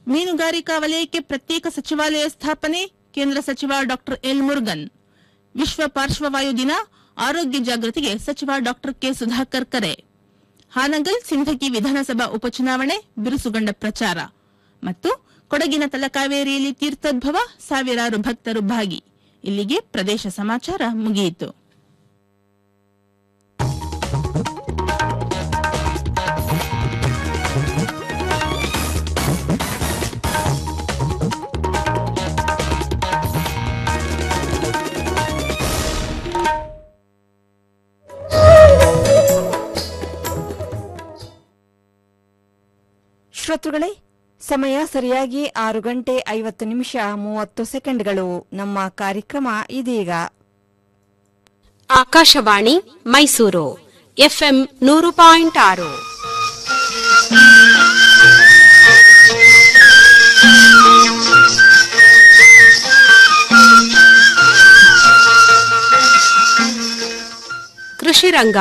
ಮೀನುಗಾರಿಕಾ ವಲಯಕ್ಕೆ ಪ್ರತ್ಯೇಕ ಸಚಿವಾಲಯ ಸ್ಥಾಪನೆ ಕೇಂದ್ರ ಸಚಿವ ಡಾಕ್ಟರ್ ಎಲ್ ಮುರುಗನ್ ವಿಶ್ವ ಪಾರ್ಶ್ವವಾಯು ದಿನ ಆರೋಗ್ಯ ಜಾಗೃತಿಗೆ ಸಚಿವ ಡಾಕ್ಟರ್ ಕೆ ಸುಧಾಕರ್ ಕರೆ ಹಾನಗಲ್ ಸಿಂಧಗಿ ವಿಧಾನಸಭಾ ಉಪಚುನಾವಣೆ ಬಿರುಸುಗೊಂಡ ಪ್ರಚಾರ ಮತ್ತು ಕೊಡಗಿನ ತಲಕಾವೇರಿಯಲ್ಲಿ ತೀರ್ಥೋದ್ಭವ ಸಾವಿರಾರು ಭಕ್ತರು ಭಾಗಿ ಇಲ್ಲಿಗೆ ಪ್ರದೇಶ ಸಮಾಚಾರ ಮುಗಿಯಿತು ಶ್ರೋತೃಗಳೇ ಸಮಯ ಸರಿಯಾಗಿ ಆರು ಗಂಟೆ ಐವತ್ತು ನಿಮಿಷ ಮೂವತ್ತು ಸೆಕೆಂಡ್ಗಳು ನಮ್ಮ ಕಾರ್ಯಕ್ರಮ ಇದೀಗ ಆಕಾಶವಾಣಿ ಮೈಸೂರು ಎಫ್ಎಂ ನೂರು ಪಾಯಿಂಟ್ ಆರು ಕೃಷಿ ರಂಗ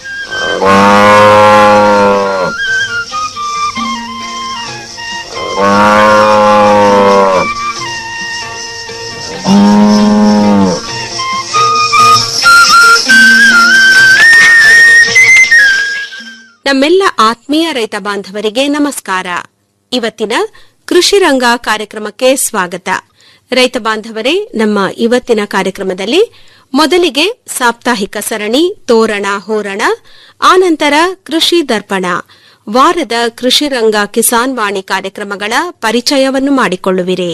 ನಮ್ಮೆಲ್ಲ ಆತ್ಮೀಯ ರೈತ ಬಾಂಧವರಿಗೆ ನಮಸ್ಕಾರ ಇವತ್ತಿನ ಕೃಷಿ ರಂಗ ಕಾರ್ಯಕ್ರಮಕ್ಕೆ ಸ್ವಾಗತ ರೈತ ಬಾಂಧವರೇ ನಮ್ಮ ಇವತ್ತಿನ ಕಾರ್ಯಕ್ರಮದಲ್ಲಿ ಮೊದಲಿಗೆ ಸಾಪ್ತಾಹಿಕ ಸರಣಿ ತೋರಣ ಹೋರಣ ಆನಂತರ ಕೃಷಿ ದರ್ಪಣ ವಾರದ ಕೃಷಿ ರಂಗ ಕಿಸಾನ್ ವಾಣಿ ಕಾರ್ಯಕ್ರಮಗಳ ಪರಿಚಯವನ್ನು ಮಾಡಿಕೊಳ್ಳುವಿರಿ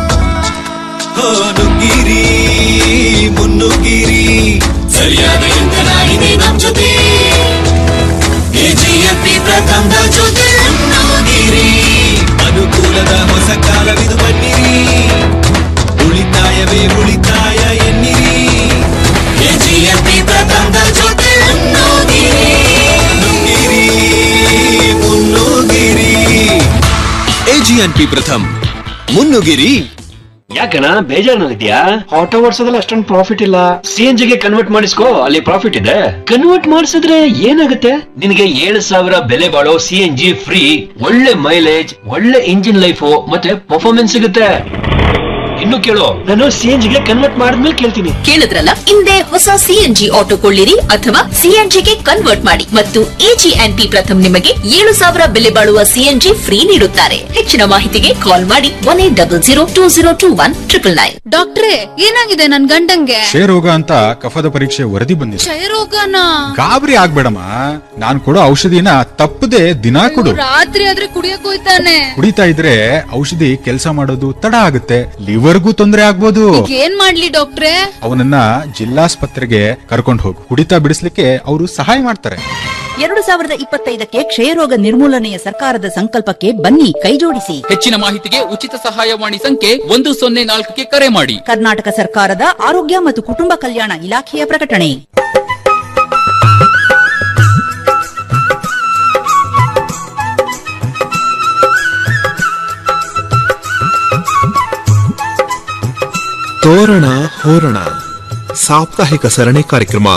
ನುಗ್ಗಿರಿ ಮುನ್ನುಗ್ಗಿರಿ ಸರಿಯಾದ ಇಂಧನ ಇದೆ ನಮ್ ಜೊತೆ ಕೆಜಿಎಫ್ಪಿ ಪ್ರಥಮದ ಜೊತೆ ಮುನ್ನುಗ್ಗಿರಿ ಅನುಕೂಲದ ಹೊಸ ಕಾಲವಿದು ಬನ್ನಿರಿ ಉಳಿತಾಯವೇ ಉಳಿತಾಯ ಎನ್ನಿರಿ ಕೆಜಿಎಫ್ಪಿ ಪ್ರಥಮದ ಜೊತೆ ಮುನ್ನುಗ್ಗಿರಿ ನುಗ್ಗಿರಿ ಮುನ್ನುಗ್ಗಿರಿ ಎಜಿಎನ್ಪಿ ಪ್ರಥಮ್ ಮುನ್ನುಗಿರಿ ಯಾಕಣ್ಣ ಬೇಜಾರಿನಲ್ಲಿದ್ಯಾ ಆಟೋ ಓಡಿಸೋದ್ರಲ್ಲಿ ಅಷ್ಟೊಂದು ಪ್ರಾಫಿಟ್ ಇಲ್ಲ ಸಿ ಎನ್ ಜಿಗೆ ಕನ್ವರ್ಟ್ ಮಾಡಿಸ್ಕೋ ಅಲ್ಲಿ ಪ್ರಾಫಿಟ್ ಇದೆ ಕನ್ವರ್ಟ್ ಮಾಡಿಸಿದ್ರೆ ಏನಾಗುತ್ತೆ ನಿನಗೆ ಏಳು ಸಾವಿರ ಬೆಲೆ ಬಾಳೋ ಸಿ ಎನ್ ಜಿ ಫ್ರೀ ಒಳ್ಳೆ ಮೈಲೇಜ್ ಒಳ್ಳೆ ಇಂಜಿನ್ ಲೈಫ್ ಮತ್ತೆ ಪರ್ಫಾರ್ಮೆನ್ಸ್ ಸಿಗುತ್ತೆ ಇನ್ನು ಕೇಳು ನಾನು ಸಿ ಎನ್ ಜಿಗೆ ಕನ್ವರ್ಟ್ ಮಾಡಿದ್ಮೇಲೆ ಕೇಳ್ತೀನಿ ಕೇಳಿದ್ರಲ್ಲ ಹಿಂದೆ ಹೊಸ ಸಿಎನ್ಜಿ ಆಟೋ ಕೊಳ್ಳಿರಿ ಅಥವಾ ಸಿಎನ್ಜಿಗೆ ಕನ್ವರ್ಟ್ ಮಾಡಿ ಮತ್ತು ಎಜಿ ಅಂಡ್ ಪಿ ಪ್ರಥಮ್ ನಿಮಗೆ ಏಳು ಸಾವಿರ ಬೆಲೆ ಬಾಳುವ ಸಿಎನ್ಜಿ ಫ್ರೀ ನೀಡುತ್ತಾರೆ ಹೆಚ್ಚಿನ ಮಾಹಿತಿಗೆ ಕಾಲ್ ಮಾಡಿ one eight double zero two zero two one triple nine ಡಾಕ್ಟ್ರೇ ಏನಾಗಿದೆ ನನ್ ಗಂಡಂಗೆ ಕ್ಷಯರೋಗ ಅಂತ ಕಫದ ಪರೀಕ್ಷೆ ವರದಿ ಬಂದಿದೆ ಕ್ಷಯರೋಗನ ಗಾಬರಿ ಆಗ್ಬೇಡಮ್ಮ ನಾನ್ ಕೊಡೋ ಔಷಧಿನ ತಪ್ಪದೆ ದಿನಾ ಕೊಡು ರಾತ್ರಿ ಆದ್ರೆ ಕುಡಿಯಕ್ ಹೋಯ್ತಾನೆ ಕುಡಿತಾ ಇದ್ರೆ ಔಷಧಿ ಕೆಲಸ ಮಾಡೋದು ತಡ ಆಗುತ್ತೆ ಲಿವರ್ಗೂ ತೊಂದರೆ ಆಗ್ಬೋದು ಈಗ ಏನ್ ಮಾಡ್ಲಿ ಡಾಕ್ಟ್ರೇ ಅವನನ್ನ ಜಿಲ್ಲಾಸ್ಪತ್ರೆಗೆ ಕರ್ಕೊಂಡು ಹೋಗು ಕುಡಿತಾ ಬಿಡಿಸ್ಲಿಕ್ಕೆ ಅವರು ಸಹಾಯ ಮಾಡ್ತಾರೆ ಎರಡು ಸಾವಿರದ ಇಪ್ಪತ್ತೈದಕ್ಕೆ ಕ್ಷಯರೋಗ ನಿರ್ಮೂಲನೆಯ ಸರ್ಕಾರದ ಸಂಕಲ್ಪಕ್ಕೆ ಬನ್ನಿ ಕೈಜೋಡಿಸಿ ಹೆಚ್ಚಿನ ಮಾಹಿತಿಗೆ ಉಚಿತ ಸಹಾಯವಾಣಿ ಸಂಖ್ಯೆ ಒಂದು ಸೊನ್ನೆ ನಾಲ್ಕಕ್ಕೆ ಕರೆ ಮಾಡಿ ಕರ್ನಾಟಕ ಸರ್ಕಾರದ ಆರೋಗ್ಯ ಮತ್ತು ಕುಟುಂಬ ಕಲ್ಯಾಣ ಇಲಾಖೆಯ ಪ್ರಕಟಣೆ ತೋರಣ ಹೋರಣ ಸಾಪ್ತಾಹಿಕ ಸರಣಿ ಕಾರ್ಯಕ್ರಮ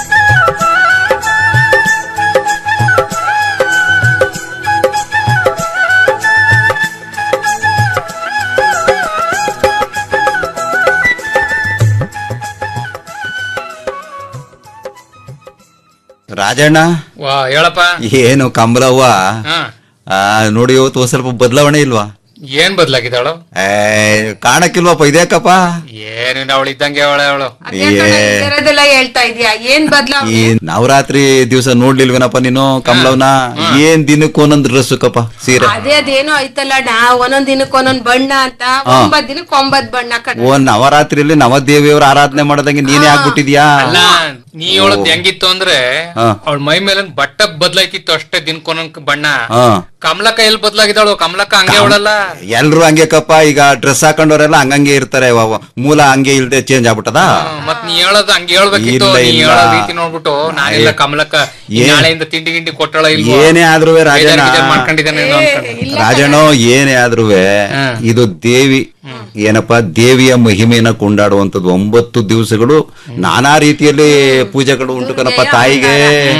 ರಾಜಣ್ಣ ವಾ ಹೇಳಪ್ಪ ಏನು ಕಂಬಳವ್ವ ಹಾ. ಆ, ನೋಡಿ ಇವತ್ತು ಒಂದ್ ಸ್ವಲ್ಪ ಬದಲಾವಣೆ ಇಲ್ವಾ ಏನ್ ಬದ್ಲಾಗಿದ್ದಾಳು ಏ ಕಾಣಕ್ಕಿಲ್ವಪ್ಪ ಇದ್ಯಾಕಪ್ಪ ಏನು ಅವಳು ಇದ್ದಂಗೆ ಅವಳೆ ಅವಳು ಇರೋದೆಲ್ಲ ಹೇಳ್ತಾ ಇದೀಯಾ ಏನ್ ಬದ್ಲಾ ಈ ನವರಾತ್ರಿ ದಿವಸ ನೋಡ್ಲಿಲ್ವೇನಪ್ಪ ನೀನು ಕಮಲವ್ನ ಏನ್ ದಿನಕ್ಕೆ ಒಂದೊಂದ್ ಡ್ರೆಸ್ ಕಪ್ಪ ಸೀರೆ ಅದೇ ಅದೇನೋ ಐತಲ್ಲ ನಾ ಒಂದೊಂದ್ ದಿನಕ್ಕೆ ಒಂದೊಂದ್ ಬಣ್ಣ ಅಂತ ಹಾ. ಒಂಬತ್ ದಿನಕ್ಕೆ ಒಂಬತ್ ಬಣ್ಣ ಕಟ್ ಓ ನವರಾತ್ರಿಯಲ್ಲಿ ನವದೇವಿಯವ್ರ ಆರಾಧನೆ ಮಾಡದಂಗೆ ನೀನೇ ಆಗ್ಬಿಟ್ಟಿದ್ಯಾ ಅಲ್ಲ ನೀ ಹೇಳದ್ ಹೆಂಗಿತ್ತು ಅಂದ್ರೆ ಹಾ. ಅವಳ ಮೈ ಮೇಲೆ ಬಟ್ಟ ಬದ್ಲಾಯ್ತಿತ್ತು ಅಷ್ಟೇ ದಿನಕ್ಕೊಂದೊಂದ್ ಬಣ್ಣ ಹಾ ಕಮಲಕ್ಕ ಎಲ್ಲಿ ಬದ್ಲಾಗಿದ್ದಾಳು ಕಮಲಕ್ಕ ಹಂಗೆ ಅವಳಲ್ಲ ಎಲ್ರು ಹಂಗೆ ಕಪ್ಪ ಈಗ ಡ್ರೆಸ್ ಹಾಕೊಂಡವ್ರೆಲ್ಲ ಹಂಗಂಗೆ ಇರ್ತಾರೆ ವ- ವ- ಮೂಲ ಹಂಗೆ ಇಲ್ದೆ ಚೇಂಜ್ ಆಗ್ಬಿಟ್ಟದ ಮತ್ ನೀ ಹೇಳೋದು ಹಂಗೆ ಹೇಳ್ಬೇಕಿತ್ತು ಇಲ್ಲ, ನೀ ಇಲ್ಲ. ಹೇಳೋ ರೀತಿ ನೋಡ್ಬಿಟ್ಟು ನಾನೆಲ್ಲ ಕಮಲಕ್ಕ ಈ ಏನ್- ನಾಳೆಯಿಂದ ತಿಂಡಿ ಗಿಂಡಿ ಕೊಟ್ಟಳ ಇಲ್ವೋ ಏನೇ ಆದ್ರೂ ರಾಜಣ್ಣ ಬೇಜಾರ್ ಗೀಜಾರ್ ಮಾಡ್ಕೊಂಡಿದ್ದಾನೇನೋ ಅನ್ಕೊಂಡು. ರಾಜಣ್ಣ ಏನೇ ಆದ್ರೂ ಇದು ದೇವಿ ಏನಪ್ಪಾ ದೇವಿಯ ಮಹಿಮೆಯನ್ನ ಕೊಂಡಾಡುವಂತದ್ದು ಒಂಬತ್ತು ದಿವಸಗಳು ನಾನಾ ರೀತಿಯಲ್ಲಿ ಪೂಜೆಗಳು ಉಂಟು ಕಣಪ್ಪ ತಾಯಿಗೆ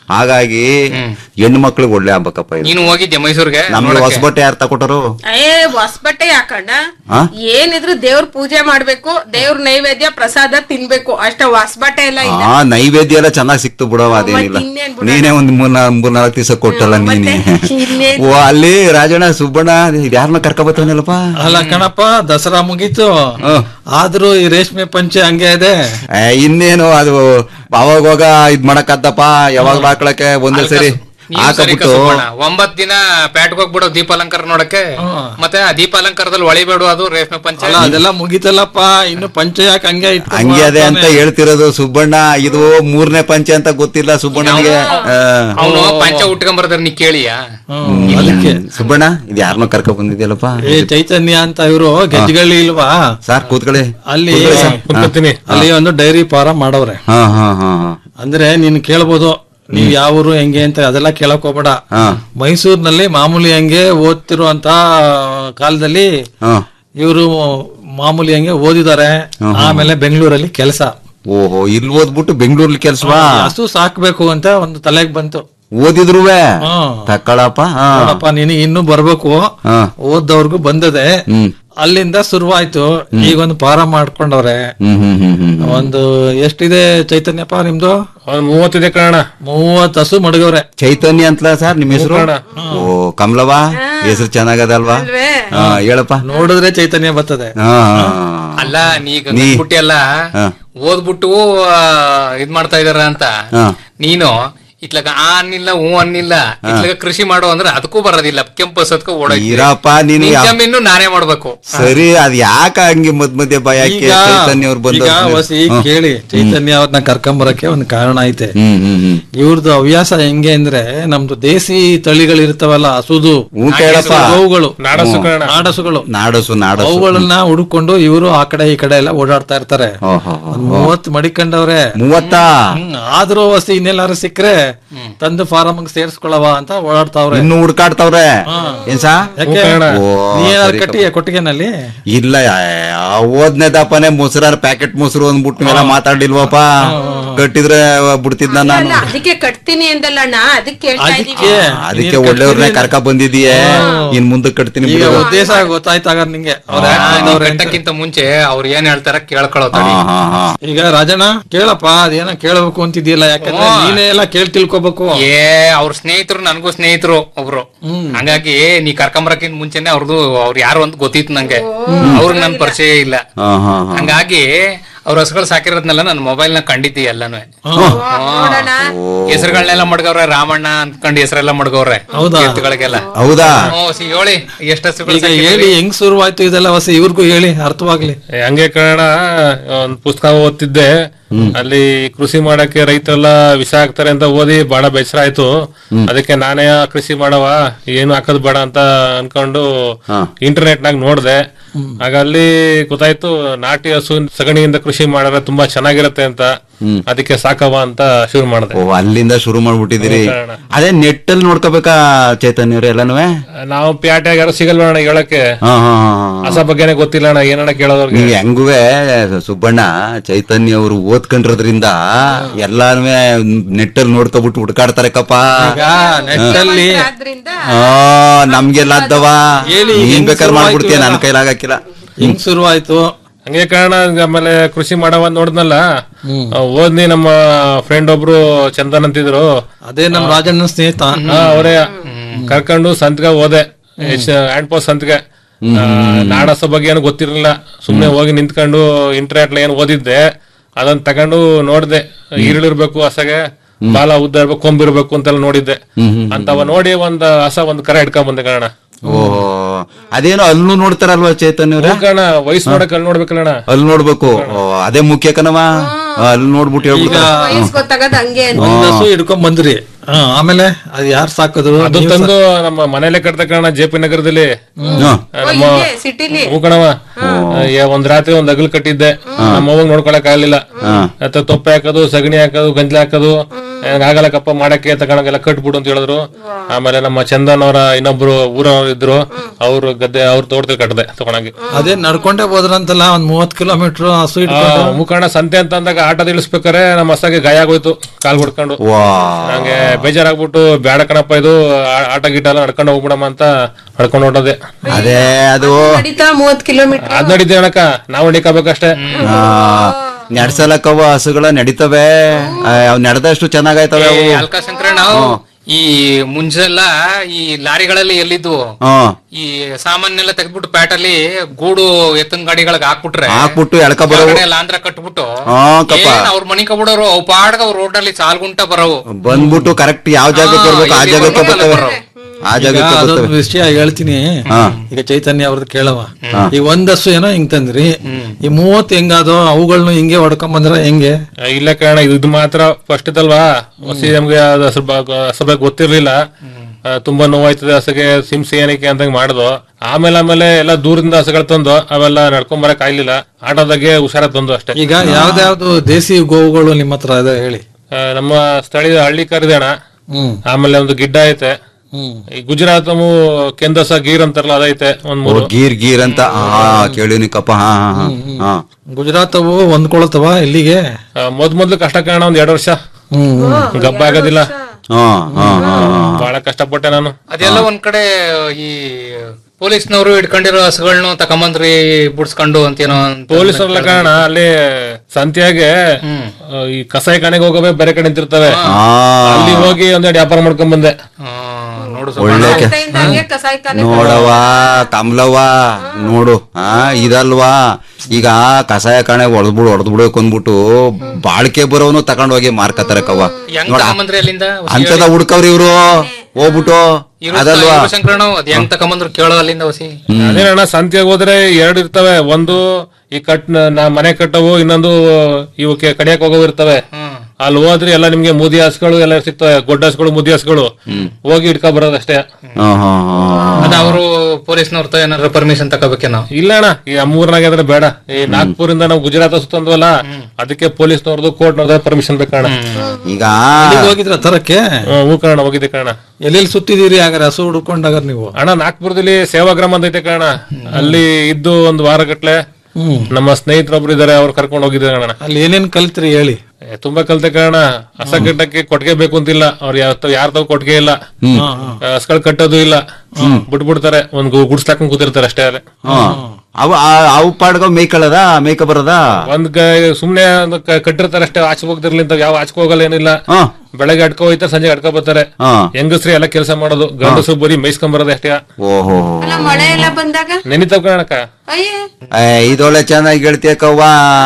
ಹಾಗಾಗಿ ಹೆಣ್ಣು ಮಕ್ಳಿಗೆ ಒಳ್ಳೆ ಆಗ್ಬೇಕಪ್ಪ ಇದು ನೀನು ಹೋಗಿದ್ದೆ ಮೈಸೂರಿಗೆ ನಮ್ಗೆ ನೋಡಕ್ಕೆ? ಹೊಸಬಟ್ಟೆ ಯಾರು ತಕೊಟ್ಟರು ಏ ಹೊಸ ಬಟ್ಟೆ ಹಾಕಣ್ಣ ಆ? ಏನಿದ್ರು ದೇವ್ರ ಪೂಜೆ ಮಾಡ್ಬೇಕು ದೇವ್ರ ನೈವೇದ್ಯ ಪ್ರಸಾದ ತಿನ್ಬೇಕು ಅಷ್ಟೇ ಹೊಸ ಬಟ್ಟೆ ಎಲ್ಲ ಇಲ್ಲ ಆ ನೈವೇದ್ಯ ಎಲ್ಲ ಚೆನ್ನಾಗ್ ಸಿಕ್ತು ಬಿಡವ ಅದೇನಿಲ್ಲ ಇನ್ನೇನ್ ಬಿಡೋಣ? ನೀನೇ ಒಂದ್ ಮೂರ್ ಮೂರ್ನಾಲ್ಕು ದಿವಸ ಕೊಟ್ಟಲ್ಲ ನೀನೆ ಇನ್ನೇನ್? ಓ ಅಲ್ಲಿ ರಾಜಣ್ಣ ಸುಬ್ಬಣ್ಣ ಯಾರನ್ನ ಕರ್ಕೊಬತ್ತವನಲ್ಲಪ್ಪ ಅಲ್ಲ ಕಣಪ್ಪ ದಸರಾ ಮುಗೀತು ಆದ್ರೂ ಈ ರೇಷ್ಮೆ ಪಂಚೆ ಹಂಗೆ ಇದೆ ಏ, ಇನ್ನೇನು ಅದು ಅವಾಗವಾಗ ಇದ್ ಮಾಡಕ್ಕದ್ದಪ್ಪ ಯಾವಾಗ ಹಾಕೊಳಕ್ಕೆ ಒಂದೇ ಸರಿ ನೀನು ಸರಿ ಹಾಕಬಿಟ್ಟು ಕಸುಬಣ್ಣ. ಒಂಬತ್ ದಿನ ಪ್ಯಾಟ್ಗೆ ಹೋಗ್ಬಿಡೋ ದೀಪ ಅಲಂಕಾರ ನೋಡಕ್ಕೆ ಮತ್ತೆ ಆ ದೀಪ ಅಲಂಕಾರದಲ್ಲಿ ಒಳಿಬೇಡ ಅದು ರೇಷ್ಮೆ ಪಂಚ ಅಲ್ಲ ಅದೆಲ್ಲ ಮುಗೀತಲ್ಲಪ್ಪ ಇನ್ನು ಪಂಚೆ ಯಾಕೆ ಹಂಗೆ ಇಟ್ಕೊಂಡ್ ಹಂಗೆ ಅದೇ ಅಂತ ಮಾಡ್ತಾನೆ? ಹೇಳ್ತಿರೋದು ಸುಬ್ಬಣ್ಣ ಇದು ಮೂರನೇ ಪಂಚೆ ಅಂತ ಗೊತ್ತಿಲ್ಲ ಸುಬ್ಬಣ್ಣನಿಗೆ ಆ. ಅವನು ಪಂಚ ಉಟ್ಕೊಂಡ್ ಬರ್ತಾರೆ ನೀ ಕೇಳಿಯಾ ಅದಕ್ಕೆ ಸುಬ್ಬಣ್ಣ ಇದು ಯಾರನ್ನೋ ಕರ್ಕೊ ಬಂದಿದ್ಯಲ್ಲಪ್ಪ ಏ ಚೈತನ್ಯ ಅಂತ ಇವರು ಗೆಜ್ಜೆಗಳ್ಳಿ ಇಲ್ವಾ ಸಾರ್ ಕೂತ್ಕೊಳ್ಳಿ ಅಲ್ಲಿ ಕೂತ್ಕೊಳ್ಳಿ ಸರ್. ಕೂತ್ಕೊತೀನಿ. ಅಲ್ಲಿ ಒಂದು ಡೈರಿ ಫಾರಂ ಮಾಡವ್ರೆ ಹಾ ಹಾ ಹಾ ಹಾ ಅಂದ್ರೆ ನೀನ್ ಕೇಳ್ಬೋದು ನೀವ್ ಯಾವ ಊರು ಹೆಂಗೆ ಅಂತ ಅದೆಲ್ಲ ಕೇಳಕ್ ಹೋಗ್ಬೇಡ ಹಾ ಮೈಸೂರಿನಲ್ಲಿ ಮಾಮೂಲಿ ಹಂಗೆ ಓದ್ತಿರುವಂತ ಕಾಲದಲ್ಲಿ ಹಾ ಇವರು ಮಾಮೂಲಿ ಹಂಗೆ ಓದಿದ್ದಾರೆ ಆಮೇಲೆ ಬೆಂಗಳೂರಲ್ಲಿ ಕೆಲಸ ಓಹೋ ಇಲ್ಲಿ ಓದ್ಬಿಟ್ಟು ಬೆಂಗಳೂರಲ್ಲಿ ಕೆಲ್ಸವಾ ಹಸು ಸಾಕ್ಬೇಕು ಅಂತ ಒಂದು ತಲೆಗ್ ಬಂತು ಓದಿದ್ರುವೆ ಹಾ. ತಕ್ಕಳಪ್ಪ ಹಾ ನೋಡಪ್ಪ ನೀನು ಇನ್ನೂ ಬರ್ಬೇಕು ಹಾ. ಓದ್ದವ್ರಿಗೂ ಬಂದದೆ ಹ್ಮ್ ಅಲ್ಲಿಂದ ಶುರುವಾಯ್ತು ಈಗ ಒಂದು ಫಾರಂ ಮಾಡ್ಕೊಂಡವ್ರೆ ಹ್ಮ್ ಹ್ಮ್ ಹ್ಮ್ ಹ್ಮ್ ಒಂದು ಎಷ್ಟಿದೆ ಚೈತನ್ಯಪ್ಪ ನಿಮ್ದು ಒಂದ್ ಮೂವತ್ತಿದೆ ಕಣ ಮೂವತ್ ಹಸು ಮಡಗವ್ರೆ ಚೈತನ್ಯ ಅಂತಲ ಸರ್ ನಿಮ್ಮ ಹೆಸರು ಓ ಕಮಲವಾ ಹೆಸರು ಚೆನ್ನಾಗದಲ್ವಾ ಹಾ ಹೇಳಪ್ಪ ನೋಡಿದ್ರೆ ಚೈತನ್ಯ ಬರ್ತದೆ ಹಾ ಅಲ್ಲ ನೀಗ ನೀ- ಪುಟ್ಟಿ ಅಲ್ಲ ಹಾ. ಓದ್ಬಿಟ್ಟು ಆ, ಇದ್ ಮಾಡ್ತಾ ಇದಾರ ಅಂತ ಹಾ. ನೀನು ಇತ್ಲಾಗ ಆ ಅನ್ನಿಲ್ಲ ಹೂ ಅನ್ನಿಲ್ಲ ಇತ್ಲಾಗ ಕೃಷಿ ಮಾಡು ಅಂದ್ರೆ ಅದಕ್ಕೂ ಬರೋದಿಲ್ಲ ಕೆಂಪು ಸತ್ಕ ಓಡೋಯ್ತು ಇರಪ್ಪ ನೀನು ಯಾವ- ಜಮೀನು ನಾನೇ ಮಾಡ್ಬೇಕು ಸರಿ ಅದ್ ಯಾಕ ಹಂಗೆ ಮದ್ ಮಧ್ಯೆ ಭಯ ಈಗ ಚೈತನ್ಯ ಅವ್ರು ಬಂದ ಈಗ ಹೊಸಿ ಕೇಳಿ ಚೈತನ್ಯ ಅವ್ರನ್ನ ಕರ್ಕೊಂಬರಕ್ಕೆ ಒಂದು ಕಾರಣ ಐತೆ ಹ್ಮ್ ಹ್ಮ್ ಹ್ಮ್ ಇವ್ರದ್ದು ಹವ್ಯಾಸ ಹೆಂಗೆ ಅಂದ್ರೆ ನಮ್ದು ದೇಸಿ ತಳಿಗಳು ಇರ್ತಾವಲ್ಲ ಹಸುದು ಹ್ಞೂ ಕೇಳಪ್ಪ ಗೋವುಗಳು ನಾಡಸು ಕಣ ನಾಡಸುಗಳು ನಾಡಸು ನಾಡಸು ಅವುಗಳನ್ನ ಹುಡುಕೊಂಡು ಇವರು ಆ ಕಡೆ ಈ ಕಡೆ ಎಲ್ಲ ಓಡಾಡ್ತಾ ಇರ್ತಾರೆ ಓಹೋ ಒಂದ್ ಮೂವತ್ ಮಡಿಕೊಂಡವ್ರೆ ಮೂವತ್ತಾ ಹ್ಮ್, ಆದ್ರೂ ಹೊಸಿ ಇನ್ನೆಲ್ಲಾರು ಸಿಕ್ಕ್ರೆ ತಂದು ಫಾರಂ ಸೇರ್ಸ್ಕೊಳವ ಅಂತ ಓಡಾಡ್ತಾವ್ರೆ ಇನ್ನು ಹುಡ್ಕಾಡ್ತಾವ್ರೆ ಏನ್ಸಾ ಯಾಕೆ ಓ, ನೀ ಏನಾದ್ರು ಸರಿ ಕಟ್ಟಿಯ ಕೊಟ್ಟಿಗೆನಲ್ಲಿ ಇಲ್ಲ ಆ ಓದ್ನೇ ದಪ್ಪನೆ ಮೊಸರಾರ ಪ್ಯಾಕೆಟ್ ಮೊಸರು ಅಂದ್ಬಿಟ್ಟು ನೀವೆಲ್ಲ ಮಾತಾಡ್ಲಿಲ್ವಪ್ಪ ಕಟ್ಟಿದ್ರೆ ಬಿಡ್ತಿದ್ನ ನಾನು ಅಲ್ಲ, ಅದಕ್ಕೆ ಕಟ್ತೀನಿ ಅಂದಲ್ಲಣ್ಣ ಅದಕ್ಕೆ ಹೇಳ್ತಾ ಇದೀವಿ ಅದಕ್ಕೆ ಅದಕ್ಕೆ ಒಳ್ಳೆಯವ್ರನ್ನೇ ಕರ್ಕ ಬಂದಿದೀಯೇ ಇನ್ ಮುಂದಕ್ಕೆ ಕಟ್ತೀನಿ ಈಗ ಬಿಡು. ಉದ್ದೇಶ ಗೊತ್ತಾಯ್ತಾಗ ನಿಂಗೆ ಅವ್ರ ಕಟ್ಟಕ್ಕಿಂತ ಮುಂಚೆ ಅವ್ರು ಏನ್ ಹೇಳ್ತಾರ ಕೇಳ್ಕೊಳ್ಳೋ ತಡಿ. ಹಾ, ಹಾ, ಹಾ. ಈಗ ರಾಜಣ್ಣ ಕೇಳಪ್ಪ ಅದೇನೋ ಕೇಳಬೇಕು ಅಂತಿದ್ಯಲ್ಲ ಯಾಕಂದ್ರೆ ಹ್ಮ್. ನೀನೇ ಎಲ್ಲ ಕೇಳಿ ತಿಳ್ಕೊಬೇಕು ಏ ಅವ್ರ ಸ್ನೇಹಿತರು ನನ್ಗೂ ಸ್ನೇಹಿತರು ಒಬ್ರು ಹಂಗಾಗಿ ನೀ ಕರ್ಕೊಂಬರಕ್ಕಿಂತ ಮುಂಚೆನೆ ಅವ್ರದ್ದು ಅವ್ರು ಯಾರು ಅಂತ ಗೊತ್ತಿತ್ತು ನಂಗೆ ಅವ್ರಿಗೆ ನನ್ ಪರಿಚಯ ಇಲ್ಲ ಹಾ, ಹಾ, ಹಾ. ಹಂಗಾಗಿ ಅವ್ರ ಹಸುಗಳು ಸಾಕಿರೋದ್ನೆಲ್ಲ ನನ್ನ ಮೊಬೈಲ್ ನ ಕಂಡಿದ್ದಿ ಎಲ್ಲಾನು ನೋಡೋಣ ಹೆಸರುಗಳನ್ನೆಲ್ಲ ಮಡ್ಗವ್ರೆ ರಾಮಣ್ಣ ಅನ್ಕೊಂಡು ಹೆಸರೆಲ್ಲ ಮಡ್ಗವ್ರೆ ಹೌದಾ? ಎತ್ತುಗಳಿಗೆಲ್ಲ ಹೌದಾ ಹ್ಞೂ ಸಿ ಹೇಳಿ ಎಷ್ಟು ಹಸುಗಳು ಈಗ ಹೇಳಿ ಹೆಂಗ್ ಶುರುವಾಯ್ತು ಇದೆಲ್ಲ ಹೊಸ ಇವ್ರಿಗೂ ಹೇಳಿ ಅರ್ಥವಾಗ್ಲಿ ಏ, ಹಂಗೆ ಕಣ ಒಂದ್ ಪುಸ್ತಕ ಓದ್ತಿದ್ದೆ ಅಲ್ಲಿ ಕೃಷಿ ಮಾಡಕ್ಕೆ ರೈತರೆಲ್ಲ ವಿಷ ಹಾಕ್ತಾರೆ ಅಂತ ಓದಿ ಬಹಳ ಬೇಸರ ಆಯ್ತು ಅದಕ್ಕೆ ನಾನೇ ಕೃಷಿ ಮಾಡವ ಏನು ಹಾಕೋದ್ ಬೇಡ ಅಂತ ಅನ್ಕೊಂಡು ಇಂಟರ್ನೆಟ್ ನಾಗ ನೋಡ್ದೆ ಆಗ ಅಲ್ಲಿ ಗೊತ್ತಾಯ್ತು ನಾಟಿ ಹಸು ಸಗಣಿಯಿಂದ ಕೃಷಿ ಮಾಡಿದ್ರೆ ತುಂಬಾ ಚೆನ್ನಾಗಿರತ್ತೆ ಅಂತ ಅದಕ್ಕೆ ಸಾಕವ ಅಂತ ಶುರು ಮಾಡಿದೆ ಓ ಅಲ್ಲಿಂದ ಶುರು ಮಾಡ್ಬಿಟ್ಟಿದಿರಿ ಹ್ಞೂ ಕಣ. ಅದೇ ನೆಟ್ ಅಲ್ಲಿ ನೋಡ್ಕೋಬೇಕಾ ಚೈತನ್ಯ ಅವ್ರು ಎಲ್ಲಾನು ನಾವು ಪ್ಯಾಟ್ಯಾಗ ಯಾರು ಸಿಗಲ್ವ ಅಣ್ಣ ಹೇಳಕ್ಕೆ ಹಾ ಹಾ ಹಾ ಹಸ ಬಗ್ಗೆನೇ ಗೊತ್ತಿಲ್ಲ ಅಣ್ಣ ಏನಣ್ಣ ಕೇಳೋದವ್ರಿಗೆ ನೀವ್ ಹೆಂಗುವೆ ಸುಬ್ಬಣ್ಣ ಚೈತನ್ಯ ಅವರು ಓದ್ಕೊಂಡಿರೋದ್ರಿಂದ ಎಲ್ಲಾನು ನೆಟ್ ಅಲ್ಲಿ ನೋಡ್ಕೊಬಿಟ್ಟು ಹುಡ್ಕಾಡ್ತಾರೆ ಕಪ್ಪ ಈಗ ನೆಟ್ಟಲ್ಲಿ ಆ ನಮ್ಗೆಲ್ಲ ಅದ್ದವ ಹೇಳಿ, ನೀನ್ ಹೆಂಗ್ ಬೇಕಾದ್ರೆ ಶುರುವಾಯ್ತು ಮಾಡ್ಬಿಡ್ತೀಯ ಎಲ್ಲ? ನನ್ ಕೈಲಾಗಕ್ಕಿಲ್ಲ ಹೆಂಗ್ ಶುರುವಾಯ್ತು ಹಂಗೆ ಕಾರಣ ಆಮೇಲೆ ಕೃಷಿ ಮಾಡವ ನೋಡಿದ್ನಲ್ಲ ಆ, ಓದ್ನಿ ನಮ್ಮ ಫ್ರೆಂಡ್ ಒಬ್ರು ಚಂದನ್ ಅಂತಿದ್ರು ಅದೇ ನಮ್ ರಾಜಣ್ಣನ ಸ್ನೇಹಿತ ಹಾ ಅವರೇ ಕರ್ಕೊಂಡು ಸಂತ್ಗೆ ಹೋದೆ ಹ್ಯಾಂಡ್ ಪೋಸ್ಟ್ ಸಂತ್ಗೆ ಆ, ನಾಡಸ ಬಗ್ಗೆ ಏನು ಗೊತ್ತಿರಲಿಲ್ಲ ಸುಮ್ನೆ ಹೋಗಿ ನಿಂತ್ಕೊಂಡು ಇಂಟರ್ನೆಟ್ ಏನು ಓದಿದ್ದೆ ಅದನ್ನ ತಗೊಂಡು ನೋಡ್ದೆ ಈರುಳಿರ್ಬೇಕು ಹಸಗೆ ಬಾಲ ಉದ್ದ ಇರ್ಬೇಕು ಕೊಂಬಿರ್ಬೇಕು ಅಂತೆಲ್ಲ ನೋಡಿದ್ದೆ ಅಂತವ ನೋಡಿ ಒಂದ್ ಹಸ ಒಂದ್ ಕರೆ ಇಟ್ಕೊಂಡ್ ಬಂದೆ ಕಾರಣ ಓಹೋ ಅದೇನೋ ಅಲ್ಲೂ ನೋಡ್ತಾರಲ್ವಾ ಚೈತನ್ಯ ಅವ್ರ ಕಾರಣ ವಯಸ್ಸು ನೋಡಕ್ ಅಲ್ಲಿ ನೋಡ್ಬೇಕಲ್ಲ ಅಲ್ಲಿ ನೋಡ್ಬೇಕು ಓ, ಅದೇ ಮುಖ್ಯ ಕಣವ ಅಲ್ಲಿ ನೋಡ್ಬಿಟ್ಟು ಹೇಳ್ಬಿಟ್ಟು ವಯಸ್ ಗೊತ್ತಾಗದ ಹಂಗೆ ಅಂತ. ಒಂದ್ ಹಸು ಹಿಡ್ಕೊಂಡ್ ಬಂದ್ರಿ ಹಾ, ಆಮೇಲೆ ಅದ್ ಯಾರ್ ಸಾಕಿದ್ರು ಅದು ನೀವ್ ತಂದು ನಮ್ಮ ಮನೇಲೆ ಕಟ್ತ ಕಾರಣ ಜೆ ಪಿ ನಗರದಲ್ಲಿ ಹ್ಮ್. ಆ, ನಮ್ಮ ಸಿಟಿಲಿ ಹೂ ಕಣವ ಏ, ಒಂದ್ ರಾತ್ರಿ ಒಂದ್ ಅಗಲ್ ಕಟ್ಟಿದ್ದೆ ನಮ್ಮ ಅವ್ವಂಗ್ ನೋಡ್ಕೊಳಕ್ ಆಗ್ಲಿಲ್ಲ ಅಥವಾ ತೊಪ್ಪೆ ಹಾಕೋದು ಸಗಣಿ ಹಾಕೋದು ಗಂಜಲ ಹಾಕೋದು ನಂಗ್ ಆಗಲ್ಲಕ್ಕಪ್ಪ ಮಾಡಕ್ಕೆ ತಗೊಂಡಾಗೆಲ್ಲ ಕಟ್ಬಿಡು ಅಂತ ಹೇಳಿದ್ರು ಆಮೇಲೆ ನಮ್ಮ ಚಂದನ್ ಅವರ ಇನ್ನೊಬ್ರು ಊರವ್ರು ಇದ್ರು ಅವ್ರು ಗದ್ದೆ ಅವ್ರ ತೋಟದಲ್ಲಿ ಕಟ್ಟದೆ ತಗೊಂಡಾಗಿ ಅದೇ ನಡ್ಕೊಂಡೇ ಹೋದ್ರಂತಲ್ಲ ಒಂದ್ ಮೂವತ್ ಕಿಲೋಮೀಟರ್ ಹಸು ಇಟ್ಕೊಂಡು ಮುಖಂಡ ಸಂತೆ ಅಂತ ಅಂದಾಗ ಆಟದ ಇಳಿಸ್ಬೇಕಾರೆ ನಮ್ಮ ಹೊಸಾಗಿ ಗಾಯ ಆಗೋಯ್ತು ಕಾಲ್ ಹೊಡ್ಕೊಂಡು ವಾ ನಂಗೆ ಬೇಜಾರಾಗ್ಬಿಟ್ಟು ಬೇಡ ಕಣಪ್ಪ ಇದು ಆ- ಆಟ ಗೀಟ ಎಲ್ಲ ನಡ್ಕೊಂಡು ಹೋಗ್ಬಿಡಮ್ಮ ಅಂತ ನಡ್ಕೊಂಡು ಹೊಟ್ಟದೆ ಅದೇ ಅದು ನಡೀತಾ ಮೂವತ್ ಕಿಲೋಮೀಟರ್ ಅದ್ ನಡೀತೀವಿ ಅಣಕ ನಾವು ನಡಿಕಬೇಕಷ್ಟೇ ಆ, ನಡ್ಸಲಕ್ಕವ ಹಸುಗಳ ನಡೀತವೆ ಆ, ಅವ್ ನಡೆದಷ್ಟು ಚೆನ್ನಾಗಾಯ್ತವೆ ಅವು ಅಲ್ಕ ಶಂಕರಣ್ಣ ಈ ಮುಂಚೆಲ್ಲ ಈ ಲಾರಿಗಳಲ್ಲಿ ಎಲ್ಲಿದ್ವು ಹ್ಮ್ ಈ ಸಾಮಾನೆಲ್ಲ ತೆಗೆದ್ಬಿಟ್ಟು ಪ್ಯಾಟಲ್ಲಿ ಗೂಡು ಎತ್ತಿನ ಗಾಡಿಗಳಿಗೆ ಹಾಕ್ಬಿಟ್ರೆ ಹಾಕ್ಬಿಟ್ಟು ಎಳ್ಕ ಬರೋವು ಕೆಳಗಡೆ ಲಾಂದ್ರ ಕಟ್ಬಿಟ್ಟು ಹಾ ಕಪ್ಪ ಏನ್ ಅವ್ರ ಮನಿ ಕಬಿಡೋರು ಅವ್ ಪಾಡ್ಗ ಅವ್ರ ರೋಡ್ ಅಲ್ಲಿ ಸಾಲ್ಗುಂಟ ಬರವು ಬಂದ್ಬಿಟ್ಟು ಕರೆಕ್ಟ್ ಯಾವ ಜಾಗಕ್ಕೆ ಬರ್ಬೇಕು ಆ ಜಾಗಕ್ಕೆ ಬರ್ತವೆ ಆ ಈಗ ಜಾಗಕ್ಕೆ ಅದೊಂದು ಬರ್ತವೆ ವಿಷಯ ಹೇಳ್ತೀನಿ ಹಾ. ಈಗ ಚೈತನ್ಯ ಅವ್ರದ್ದು ಕೇಳವ ಹಾ. ಈ ಒಂದ್ ಹಸು ಏನೋ ಹಿಂಗ್ ತಂದ್ರಿ ಈ ಮೂವತ್ ಹೆಂಗಾದೋ ಅವುಗಳನ್ನ ಹಿಂಗೆ ಹೊಡ್ಕೊಂಡ್ ಬಂದ್ರ ಹೆಂಗೆ ಇಲ್ಲ ಕಾರಣ ಇದು ಇದು ಮಾತ್ರ ಫಸ್ಟ್ ಇದಲ್ವಾ ಹೊಸಿ ನಮ್ಗೆ ಅದು ಸ್ವಲ್ಪ ಸ್ವಲ್ಪ ಗೊತ್ತಿರ್ಲಿಲ್ಲ ಆ, ತುಂಬಾ ನೋವಾಯ್ತದೆ ಹಸಗೆ ಸಿಮ್ಸಿ ಏನಕ್ಕೆ ಅಂತ ಮಾಡುದು ಆಮೇಲೆ ಆಮೇಲೆ ಎಲ್ಲ ದೂರದಿಂದ ಹಸುಗಳು ತಂದು ಅವೆಲ್ಲ ನಡ್ಕೊಂಡ್ ಬರಕ್ ಆಗ್ಲಿಲ್ಲ ಆಟೋದಾಗೆ ಹುಷಾರ ತಂದು ಅಷ್ಟೇ ಈಗ ಯಾವ್ದಾವ್ದು ದೇಸಿ ಗೋವುಗಳು ನಿಮ್ಮ ಹತ್ರ ಇದೆ ಹೇಳಿ ಆ, ನಮ್ಮ ಸ್ಥಳೀಯ ಹಳ್ಳಿ ಕರಿದಣ ಹ್ಮ್ ಆಮೇಲೆ ಒಂದು ಗಿಡ್ಡ ಐತೆ ಹ್ಮ್ ಈ ಗುಜರಾತ್ ಕೆಂದಸ ಗೀರ್ ಅಂತಾರಲ್ಲ ಅದೈತೆ ಒಂದ್ ಓ, ಮೂರು ಗೀರ್ ಗೀರ್ ಅಂತ ಹಾ ಕೇಳಿನಿ ಕಪ್ಪ ಹಾ ಹಾ ಹಾ ಹಾ ಗುಜರಾತ್ ಅವು ಹೊಂದ್ಕೊಳತವ ಇಲ್ಲಿಗೆ ಆ, ಮೊದ್ ಮೊದ್ಲು ಕಷ್ಟ ಕಾರಣ ಒಂದ್ ಎರಡು ವರ್ಷ ಹ್ಮ್ ಗಬ್ಬ ಆಗೋದಿಲ್ಲ ಹಾ ಹಾ ಹಾ ಬಹಳ ಕಷ್ಟಪಟ್ಟೆ ನಾನು ಅದೆಲ್ಲ ಒಂದ್ ಕಡೆ ಈ ಪೊಲೀಸ್ನವರು ಇಟ್ಕೊಂಡಿರೋ ಹಸುಗಳನ್ನ ತಕೊಂಬಂದ್ರಿ ಬಿಡ್ಸ್ಕೊಂಡು ಅಂತೇನೋ ಅಂತ ಪೊಲೀಸರೆಲ್ಲ ಕಾರಣ ಅಲ್ಲಿ ಸಂತ್ಯಾಗೆ ಆ, ಈ ಕಸಾಯಿ ಖಾನೆಗೆ ಹೋಗವೆ ಬೇರೆ ಕಡೆ ನಿಂತಿರ್ತವೆ ಅಲ್ಲಿ ಹೋಗಿ ಒಂದೆರಡು ವ್ಯಾಪಾರ ಮಾಡ್ಕೊಂಡ್ ಬಂದೆ ನೋಡು ಒಳ್ಳೆ ಕೆ- ಹಂಗೆ ಕಸಾಯಿಖಾನೆ ನೋಡವ್ವ ಕಮಲವ್ವ ನೋಡು ಆ ಇದಲ್ವಾ ಈಗ ಕಸಾಯ ಕಾಣೆ ಹೊಡೆದ್ಬಿಡು ಹೊಡೆದ್ಬಿಡು ಅಂದ್ಬಿಟ್ಟು ಬಾಳ್ಕೆ ಬರೋನು ತಕೊಂಡ್ ಹೋಗಿ ಮಾರ್ಕತಾರೆ ಕವ್ವ ಹೆಂಗ್ ನೋಡ ತಕೊಂಬಂದ್ರಿ ಅಲ್ಲಿಂದ ಅಂತದ ಹುಡ್ಕವ್ರಿ ಇವ್ರು ಹೋಗ್ಬಿಟ್ಟು ಅದಲ್ವಾ ಶಂಕರಣ್ಣ ಅದ್ ಹೆಂಗ್ ತಕೊಂಬಂದ್ರು ಕೇಳೋ ಅಲ್ಲಿಂದ ಹೊಸಿ ಅದೇನಣ್ಣ ಸಂತ್ಯಾಗ ಹೋದ್ರೆ ಎರಡು ಇರ್ತವೆ ಒಂದು ಈ ಕಟ್ ನಾ ಮನೆ ಕಟ್ಟವು ಇನ್ನೊಂದು ಇವಕ್ಕೆ ಕಡಿಯಕ್ ಹೋಗವು ಇರ್ತವೆ ಅಲ್ಲಿ ಹೋದ್ರೆ ಎಲ್ಲ ನಿಮ್ಗೆ ಮುದಿ ಹಸ್ಗಳು ಎಲ್ಲ ಸಿಗ್ತವೆ ಗೊಡ್ಡ ಹಸ್ಗಳು ಮುದಿ ಹಸ್ಗಳು ಹೋಗಿ ಇಟ್ಕೊ ಬರೋದಷ್ಟೇ ಹಾ ಹಾ ಹಾ ಅದ ಅವರು ಪೊಲೀಸ್ನವ್ರ ಏನಾದ್ರು ಪರ್ಮಿಷನ್ ತಗೋಬೇಕೇನೋ ಇಲ್ಲ ಅಣ್ಣ ಈ ನಮ್ಮೂರ್ನಾಗ ಆದ್ರೆ ಬೇಡ ಈ ನಾಗ್ಪುರಿಂದ ನಾವು ಗುಜರಾತ್ ಸುತ್ತಂದ್ವಲ್ಲ ಅದಕ್ಕೆ ಪೊಲೀಸ್ನವ್ರದ್ದು ಕೋರ್ಟ್ನವ್ರದ್ದು ಪರ್ಮಿಷನ್ ಬೇಕಣ್ಣ ಈಗ ಎಲ್ಲಿಗ್ ಹೋಗಿದ್ರ ತರಕ್ಕೆ ಹ್ಞೂ ಕಣ ಹೋಗಿದ್ದೆ ಕಣ ಎಲ್ಲೆಲ್ಲಿ ಸುತ್ತಿದೀರಿ ಹಾಗಾದ್ರೆ ಹಸು ಹುಡ್ಕೊಂಡಾಗ ನೀವು ಅಣ್ಣ ನಾಗ್ಪುರದಲ್ಲಿ ಸೇವಾಗ್ರಾಮ ಅಂತ ಐತೆ ಕಣ ಅಲ್ಲಿ ಇದ್ದು ಒಂದು ವಾರ ಗಟ್ಲೆ ಹ್ಮ್ ನಮ್ಮ ಸ್ನೇಹಿತರೊಬ್ರು ಇದಾರೆ ಅವ್ರು ಕರ್ಕೊಂಡು ಹೋಗಿದ್ದಾರೆ ಅಣ್ಣ ಅಲ್ಲಿ ಏನೇನ್ ಕಲ್ತ್ರಿ ಹೇಳಿ ಏ, ತುಂಬಾ ಕಲ್ತೆ ಕಾರಣ ಹಸ ಕಟ್ಟಕ್ಕೆ ಕೊಟ್ಟಿಗೆ ಬೇಕು ಅಂತಿಲ್ಲ ಅವ್ರು ಯಾವ ಯಾರ ತಾವ್ ಕೊಟ್ಟಿಗೆ ಇಲ್ಲ ಹಸ್ಗಳು ಕಟ್ಟೋದು ಇಲ್ಲ ಬಿಟ್ಬಿಡ್ತಾರೆ ಒಂದ್ ಗು- ಗುಡ್ಸ್ಲಾಕೊಂಡ್ ಕೂತಿರ್ತಾರೆ ಅಷ್ಟೇ ಅಲ್ಲೇ ಹಾ ಅವು ಆ- ಅವು ಪಾಡ್ಗ ಮೇಯ್ಕೊಳ್ಳದ ಮೇಯ್ಕ ಬರದ ಒಂದ್ ಗ- ಸುಮ್ನೆ ಒಂದ್ ಕ- ಕಟ್ಟಿರ್ತಾರೆ ಅಷ್ಟೇ ಆಚೆ ಹೋಗ್ತಿರ್ಲಿ ಅಂತ ಯಾವ ಆಚೆ ಹೋಗಲ್ಲ ಏನಿಲ್ಲ ಹಾ ಬೆಳಗ್ಗೆ ಅಡ್ಕೊ ಹೋಯ್ತಾರೆ ಸಂಜೆ ಅಡ್ಕೊ ಬರ್ತಾರೆ ಹಾ ಹೆಂಗಸ್ರಿ ಎಲ್ಲ ಕೆಲಸ ಮಾಡೋದು ಗಂಡಸರು ಬರೀ ಮೇಯ್ಸ್ಕೊಂಡ್ ಬರೋದು ಅಷ್ಟೇ ಓಹೋ ಅಲ್ಲ ಮಳೆ ಎಲ್ಲ ಬಂದಾಗ ನೆನಿತಾವ್ ಕಣಕ್ಕ ಅಯ್ಯೇ ಏ, ಇದೊಳ್ಳೆ ಚೆನ್ನಾಗಿ ಹೇಳ್ತೀಯ ಕವ್ವ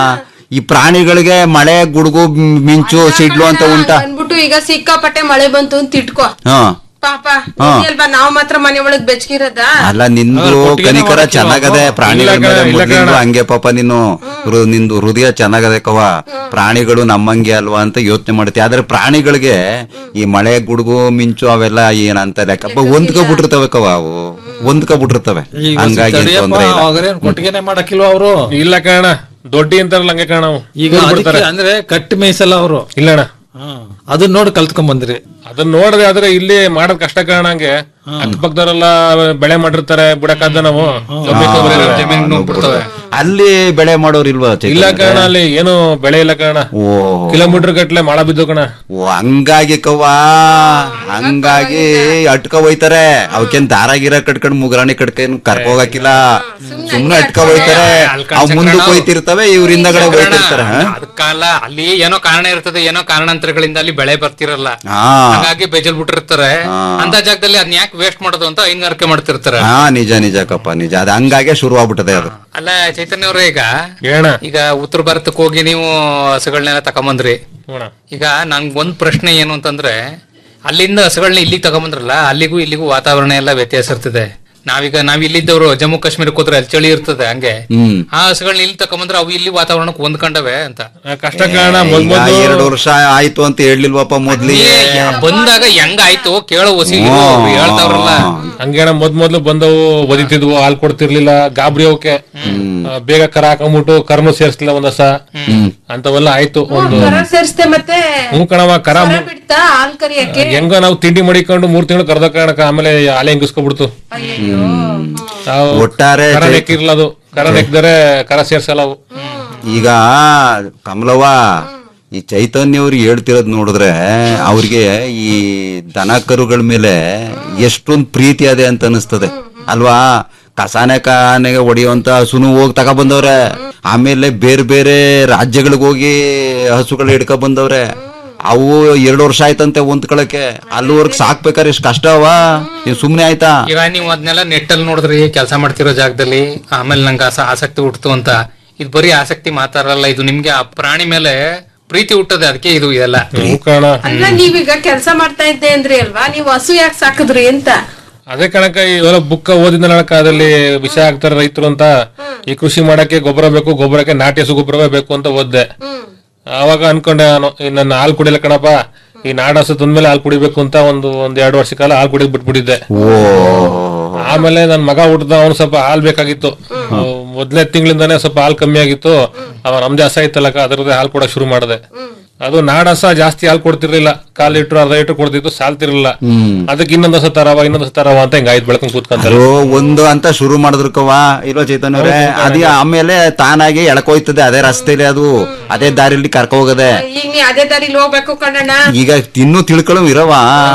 ಈ ಪ್ರಾಣಿಗಳಿಗೆ ಮಳೆ ಗುಡುಗು ಮ್- ಮಿಂಚು ಸಿಡ್ಲು ಅಂತ ಉಂಟಾ ಬಂದ್ಬಿಟ್ಟು ಈಗ ಸಿಕ್ಕಾಪಟ್ಟೆ ಮಳೆ ಬಂತು ಅಂತ ಇಟ್ಕೋ ಹಾ ಪಾಪ ಅಲ್ವಾ ನಾವ್ ಮಾತ್ರ ಮನೆ ಒಳಗ್ ಬೆಚ್ಚಗಿರದ ಅಲ್ಲ ನಿಂದು ಅವ್ರು ಕೊಟ್ಟಿಗೆನೇ ಕನಿಕರ ಹೊರಟಿಲ್ವಾ ಚೆನ್ನಾಗದೆ ಅಪ್ಪ? ಪ್ರಾಣಿಗಳ ಇಲ್ಲ ಮೇಲೆ ಕಣ, ಇಲ್ಲ ಮೊದ್ಲಿಂದಲೂ ಕಣ. ಹಂಗೆ ಪಾಪ ನೀನು ಹೃ- ನಿಂದು ಹೃದಯ ಚೆನ್ನಾಗದೆ ಕವ ಪ್ರಾಣಿಗಳು ನಮ್ಮಂಗೆ ಅಲ್ವಾ ಅಂತ ಯೋಚನೆ ಮಾಡುತ್ತೆ ಆದ್ರೆ ಪ್ರಾಣಿಗಳಿಗೆ ಈ ಮಳೆ ಗುಡುಗು ಮಿಂಚು ಅವೆಲ್ಲ ಏನಂತ ಲೆಕ್ಕ ಹೊಂದ್ಕೊಬಿಟ್ಟಿರ್ತವೆ ಕವ ಅವು ಹೊಂದ್ಕೊಬಿಟ್ಟಿರ್ತವೆ ಈಗ ಹಂಗಾಗಿ ಏನ್ ತಡಿಯಪ್ಪ, ತೊಂದ್ರೆ ಇಲ್ಲ ಅವಾಗೇನ್ ಕೊಟ್ಟಿಗೆನೆ ಮಾಡಕ್ಕಿಲ್ವಾ ಅವರು ಇಲ್ಲ ಕಾರಣ ದೊಡ್ಡಿ ಅಂತಾರಲ್ಲ ಹಂಗೆ ಕಾರಣ ನಾವು ಈಗ ಊರ್ ಅದಕ್ಕೆ ಬಿಡ್ತಾರೆ ಅಂದ್ರೆ ಕಟ್ಟಿ ಮೇಯ್ಸಲ್ಲ ಅವರು ಇಲ್ಲಣ್ಣ ಅದನ್ನ ನೋಡಿ ಕಲ್ತ್ಕೊಂಡ್ ಬಂದ್ರಿ ಅದನ್ನ ನೋಡಿದ್ರೆ ಆದ್ರೆ ಇಲ್ಲಿ ಮಾಡೋದ್ ಕಷ್ಟ ಕಾರಣ ಹಂಗೆ ಅಕ್ಕಪಕ್ಕದವರೆಲ್ಲ ಬೆಳೆ ಮಾಡಿರ್ತಾರೆ ಬಿಡಕ್ಕಾದ ನಾವು ಜಮೀನ್ ನುಗ್ಬಿಡ್ತವೆ ಅಲ್ಲಿ ಬೆಳೆ ಮಾಡೋರು ಇಲ್ವಾ ಚೈತನ್ಯ? ಇಲ್ಲ ಕಾರಣ ಅಲ್ಲಿ ಏನು ಬೆಳೆ ಇಲ್ಲ ಕಾರಣ ಓ ಕಿಲೋಮೀಟರ್ ಗಟ್ಲೆ ಮಾಳ ಬಿದ್ದು ಕಣ ಓ ಹಂಗಾಗಿ ಕವ್ವಾ ಹಂಗಾಗಿ ಅಟ್ಕ ಹೋಯ್ತಾರೆ ಅವಕ್ಕೇನ್ ದಾರ ಗಿರ ಕಟ್ಕೊಂಡ್ ಮುಗ್ರಾಣಿ ಕಟ್ಕೊಂಡ್ ಕರ್ಕೊ ಹೋಗಕ್ಕಿಲ್ಲ ಸುಮ್ನೆ ಅಟ್ಕ ಹೋಯ್ತಾರೆ ಅವ್ ಮುಂದಕ್ಕೆ ಹೋಯ್ತಿರ್ತವೆ ಇವ್ರ ಹಿಂದಗಡೆ ಹೋಯ್ತಿರ್ತಾರೆ ಹಾ? ಅದಕ್ಕಲ್ಲ ಅಲ್ಲಿ ಏನೋ ಕಾರಣ ಇರ್ತದೆ ಏನೋ ಕಾರಣಾಂತರಗಳಿಂದ ಅಲ್ಲಿ ಬೆಳೆ ಬರ್ತಿರಲ್ಲ ಹಾ ಹಾಗಾಗಿ ಬೇಜಲ್ ಬಿಟ್ಟಿರ್ತಾರೆ ಅಂತ ಜಾಗದಲ್ಲಿ ಅದನ್ನ ಯಾಕೆ ವೇಸ್ಟ್ ಮಾಡೋದು ಅಂತ ಹೈನುಗಾರಿಕೆ ಮಾಡ್ತಿರ್ತಾರೆ ಹಾ ನಿಜ ನಿಜ ಕಪ್ಪ ನಿಜ ಅದ್ ಹಂಗಾಗೆ ಶುರು ಆಗ್ಬಿಟ್ಟದೆ ಅದು ಅಲ್ಲ ಚೈತನ್ಯ ಅವ್ರೆ ಈಗ ಏಣ ಈಗ ಉತ್ತರ ಭಾರತಕ್ಕೆ ಹೋಗಿ ನೀವು ಹಸುಗಳನ್ನೆಲ್ಲ ತಕೊಂಬಂದ್ರಿ ಈಗ ನನ್ಗೆ ಒಂದ್ ಪ್ರಶ್ನೆ ಏನು ಅಂತಂದ್ರೆ ಅಲ್ಲಿಂದ ಹಸುಗಳನ್ನ ಇಲ್ಲಿ ತಗೊಂಬಂದ್ರಲ್ಲ ಅಲ್ಲಿಗೂ ಇಲ್ಲಿಗೂ ವಾತಾವರಣ ಎಲ್ಲ ವ್ಯತ್ಯಾಸ ಇರ್ತದೆ ನಾವೀಗ ನಾವ್ ಇಲ್ಲಿದ್ದವ್ರು ಜಮ್ಮು ಕಾಶ್ಮೀರಕ್ಕೆ ಹೋದ್ರೆ ಅಲ್ಲಿ ಚಳಿ ಇರ್ತದೆ ಹಂಗೆ ಹ್ಮ್ ಆ ಹಸುಗಳನ್ನ ಇಲ್ಲಿ ತಕೊಂಬಂದ್ರೆ ಅವು ಇಲ್ಲಿ ವಾತಾವರಣಕ್ಕೆ ಹೊಂದ್ಕೊಂಡವೆ ಅಂತ ಕಷ್ಟ ಕಾರಣ ಈಗ ಎರಡು ವರ್ಷ ಆಯ್ತು ಅಂತ ಹೇಳಿಲ್ವಪ್ಪ ಮೊದ್ಲಿಗೆ ಬಂದಾಗ ಹೆಂಗ ಆಯ್ತು ಕೇಳೋ ಹೊಸಿಗೆ ಹೇಳ್ತಾವ್ರಲ್ಲ ಹಂಗೇನ ಮೊದ್ ಮೊದ್ಲು ಬಂದವು ಒದಿತಿದ್ವು ಹಾಲ್ ಕೊಡ್ತಿರ್ಲಿಲ್ಲ ಗಾಬರಿ ಅವಕ್ಕೆ ಆ, ಬೇಗ ಕರ ಹಾಕೊಂಡ್ಬಿಟ್ಟು ಕರ್ನು ಸೇರ್ಸ್ಲಿಲ್ಲ ಒಂದಸ ಅಂತವೆಲ್ಲ ಆಯ್ತು ಒಂದು ಕರ ಸೇರ್ಸ್ತೆ ಮತ್ತೆ ಹ್ಞೂ ಕಣವ ಕರ ಕರ ಬಿಡ್ತಾ ಹಾಲ್ ಕರಿಯಕ್ಕೆ ಹೆಂಗ ನಾವು ತಿಂಡಿ ಮಡಿಕೊಂಡು ಮೂರ್ ತಿಂಗಳು ಕರ್ದ ಕಾರಣಕ್ಕ ಆಮೇಲೆ ಹಾಲೆ ಹೆಂಗಿಸ್ಕೊಬಿಡ್ತು ನಾವು ಒಟ್ಟಾರೆ ಕರ ಚೈ- ನೆಕ್ಕಿರ್ಲ ಅದು ಕರ ನೆಕ್ದರೆ ಕರ ಸೇರ್ಸಲ್ಲ ಅವು ಈಗ ಕಮಲವ್ವ ಈ ಚೈತನ್ಯವ್ರು ಹೇಳ್ತಿರೋದ್ ನೋಡಿದ್ರೆ ಅವ್ರಿಗೆ ಈ ದನ ಕರುಗಳ ಮೇಲೆ ಎಷ್ಟೊಂದು ಪ್ರೀತಿ ಅದೇ ಅಂತ ಅನಿಸ್ತದೆ ಅಲ್ವಾ ಕಸಾನೆ ಕಾನೆಗೆ ಹೊಡೆಯುವಂತ ಹಸುನು ಹೋಗಿ ತಗ ಬಂದವ್ರೆ ಆಮೇಲೆ ಬೇರೆ ಬೇರೆ ರಾಜ್ಯಗಳಿಗೆ ಹೋಗಿ ಹಸುಗಳು ಹಿಡ್ಕ ಬಂದವ್ರೆ ಅವು ಎರಡು ವರ್ಷ ಆಯ್ತಂತೆ ಹೊಂದ್ಕೊಳಕ್ಕೆ ಅಲ್ಲಿವರೆಗೆ ಸಾಕ್ಬೇಕಾದ್ರೆ ಎಷ್ಟು ಕಷ್ಟ ಅವ ಏನ್ ಸುಮ್ನೆ ಆಯ್ತಾ ಈಗ ನೀವು ಅದನ್ನೆಲ್ಲ ನೆಟ್ಟಲ್ಲಿ ನೋಡಿದ್ರಿ ಕೆಲಸ ಮಾಡ್ತಿರೋ ಜಾಗದಲ್ಲಿ ಆಮೇಲೆ ನಂಗೆ ಆಸ ಆಸಕ್ತಿ ಹುಟ್ಟಿತು ಅಂತ ಇದು ಬರೀ ಆಸಕ್ತಿ ಮಾತಾಡಲ್ಲ ಇದು ನಿಮ್ಗೆ ಆ ಪ್ರಾಣಿ ಮೇಲೆ ಪ್ರೀತಿ ಹುಟ್ಟದೆ ಅದಕ್ಕೆ ಇದು ಇದೆಲ್ಲ ಅಲ್ಲ ನೀವೀಗ ಕೆಲಸ ಮಾಡ್ತಾ ಇದ್ದೆ ಅಂದ್ರಿ ಅಲ್ವಾ ನೀವು ಹಸು ಯಾಕೆ ಸಾಕಿದ್ರಿ ಅಂತ ಅದೇ ಕಣಕ ಇವೆಲ್ಲ ಬುಕ್ಕ ಓದಿದ ನಳಕ ಅದಲ್ಲಿ ವಿಷಯ ಆಗ್ತಾರೆ ರೈತರು ಅಂತ ಈ ಕೃಷಿ ಮಾಡಕ್ಕೆ ಗೊಬ್ಬರ ಬೇಕು ಗೊಬ್ಬರಕ್ಕೆ ನಾಟಿ ಹಸು ಗೊಬ್ಬರವೇ ಬೇಕು ಅಂತ ಓದ್ದೆ ಅವಾಗ ಅನ್ಕೊಂಡೆ ನಾನು ಈ ನನ್ನ ಹಾಲು ಕುಡಿಯಲ್ಲ ಕಣಪ್ಪ ಈ ನಾಡ ಹಸು ತಂದ್ಮೇಲೆ ಹಾಲು ಕುಡಿಬೇಕು ಅಂತ ಒಂದು ಒಂದ್ ಎರಡು ವರ್ಷ ಕಾಲ ಹಾಲು ಕುಡಿದ್ ಬಿಟ್ಬಿಟ್ಟಿದ್ದೆ ಆಮೇಲೆ ನನ್ ಮಗ ಹುಟ್ಟದ ಅವ್ನು ಸ್ವಲ್ಪ ಹಾಲ್ ಬೇಕಾಗಿತ್ತು ಮೊದ್ಲನೇ ತಿಂಗಳಿಂದಾನೇ ಸ್ವಲ್ಪ ಹಾಲ್ ಕಮ್ಮಿ ಆಗಿತ್ತು ಅವ ನಮ್ದೇ ಹಸ ಇತ್ತಲ್ಲಕ ಅದರದ್ದೇ ಹಾಲ್ ಕೊಡಕ್ ಶುರು ಮಾಡಿದೆ ಅದು ನಾಡಸ ಜಾಸ್ತಿ ಹಾಲ್ ಕೊಡ್ತಿರ್ಲಿಲ್ಲ ಕಾಲ್ ಲೀಟ್ರ್ ಅರ್ಧ ಲೀಟ್ರ್ ಕೊಡ್ತಿತ್ತು ಸಾಲ್ತಿರ್ಲಿಲ್ಲ ಅದಕ್ಕೆ ಇನ್ನೊಂದ್ ಹಸ ತರವ ಇನ್ನೊಂದ್ ಹಸ ತರವ ಅಂತ ಹಿಂಗ ಆಯ್ತು ಬೆಳ್ಕೊಂಡ್ ಕೂತ್ಕೊಂತಾರೆ ಅದು ಒಂದು ಅಂತ ಶುರು ಮಾಡಿದ್ರಕವ ಇಲ್ವಾ ಚೈತನ್ಯ ಅವ್ರೆ ಅದೇ ಆಮೇಲೆ ತಾನಾಗಿ ಎಳ್ಕೋಯ್ತದೆ ಅದೇ ರಸ್ತೆಲಿ ಅದು ಅದೇ ದಾರಿಲಿ ಕರ್ಕೊ ಹೋಗದೆ ಈಗ ನೀ ಅದೇ ದಾರಿಲಿ ಹೋಗ್ಬೇಕು ಕಣಣ್ಣ ಈಗ ತಿನ್ನು ತಿಳ್ಕೊಳ್ಳೋ ಇರವ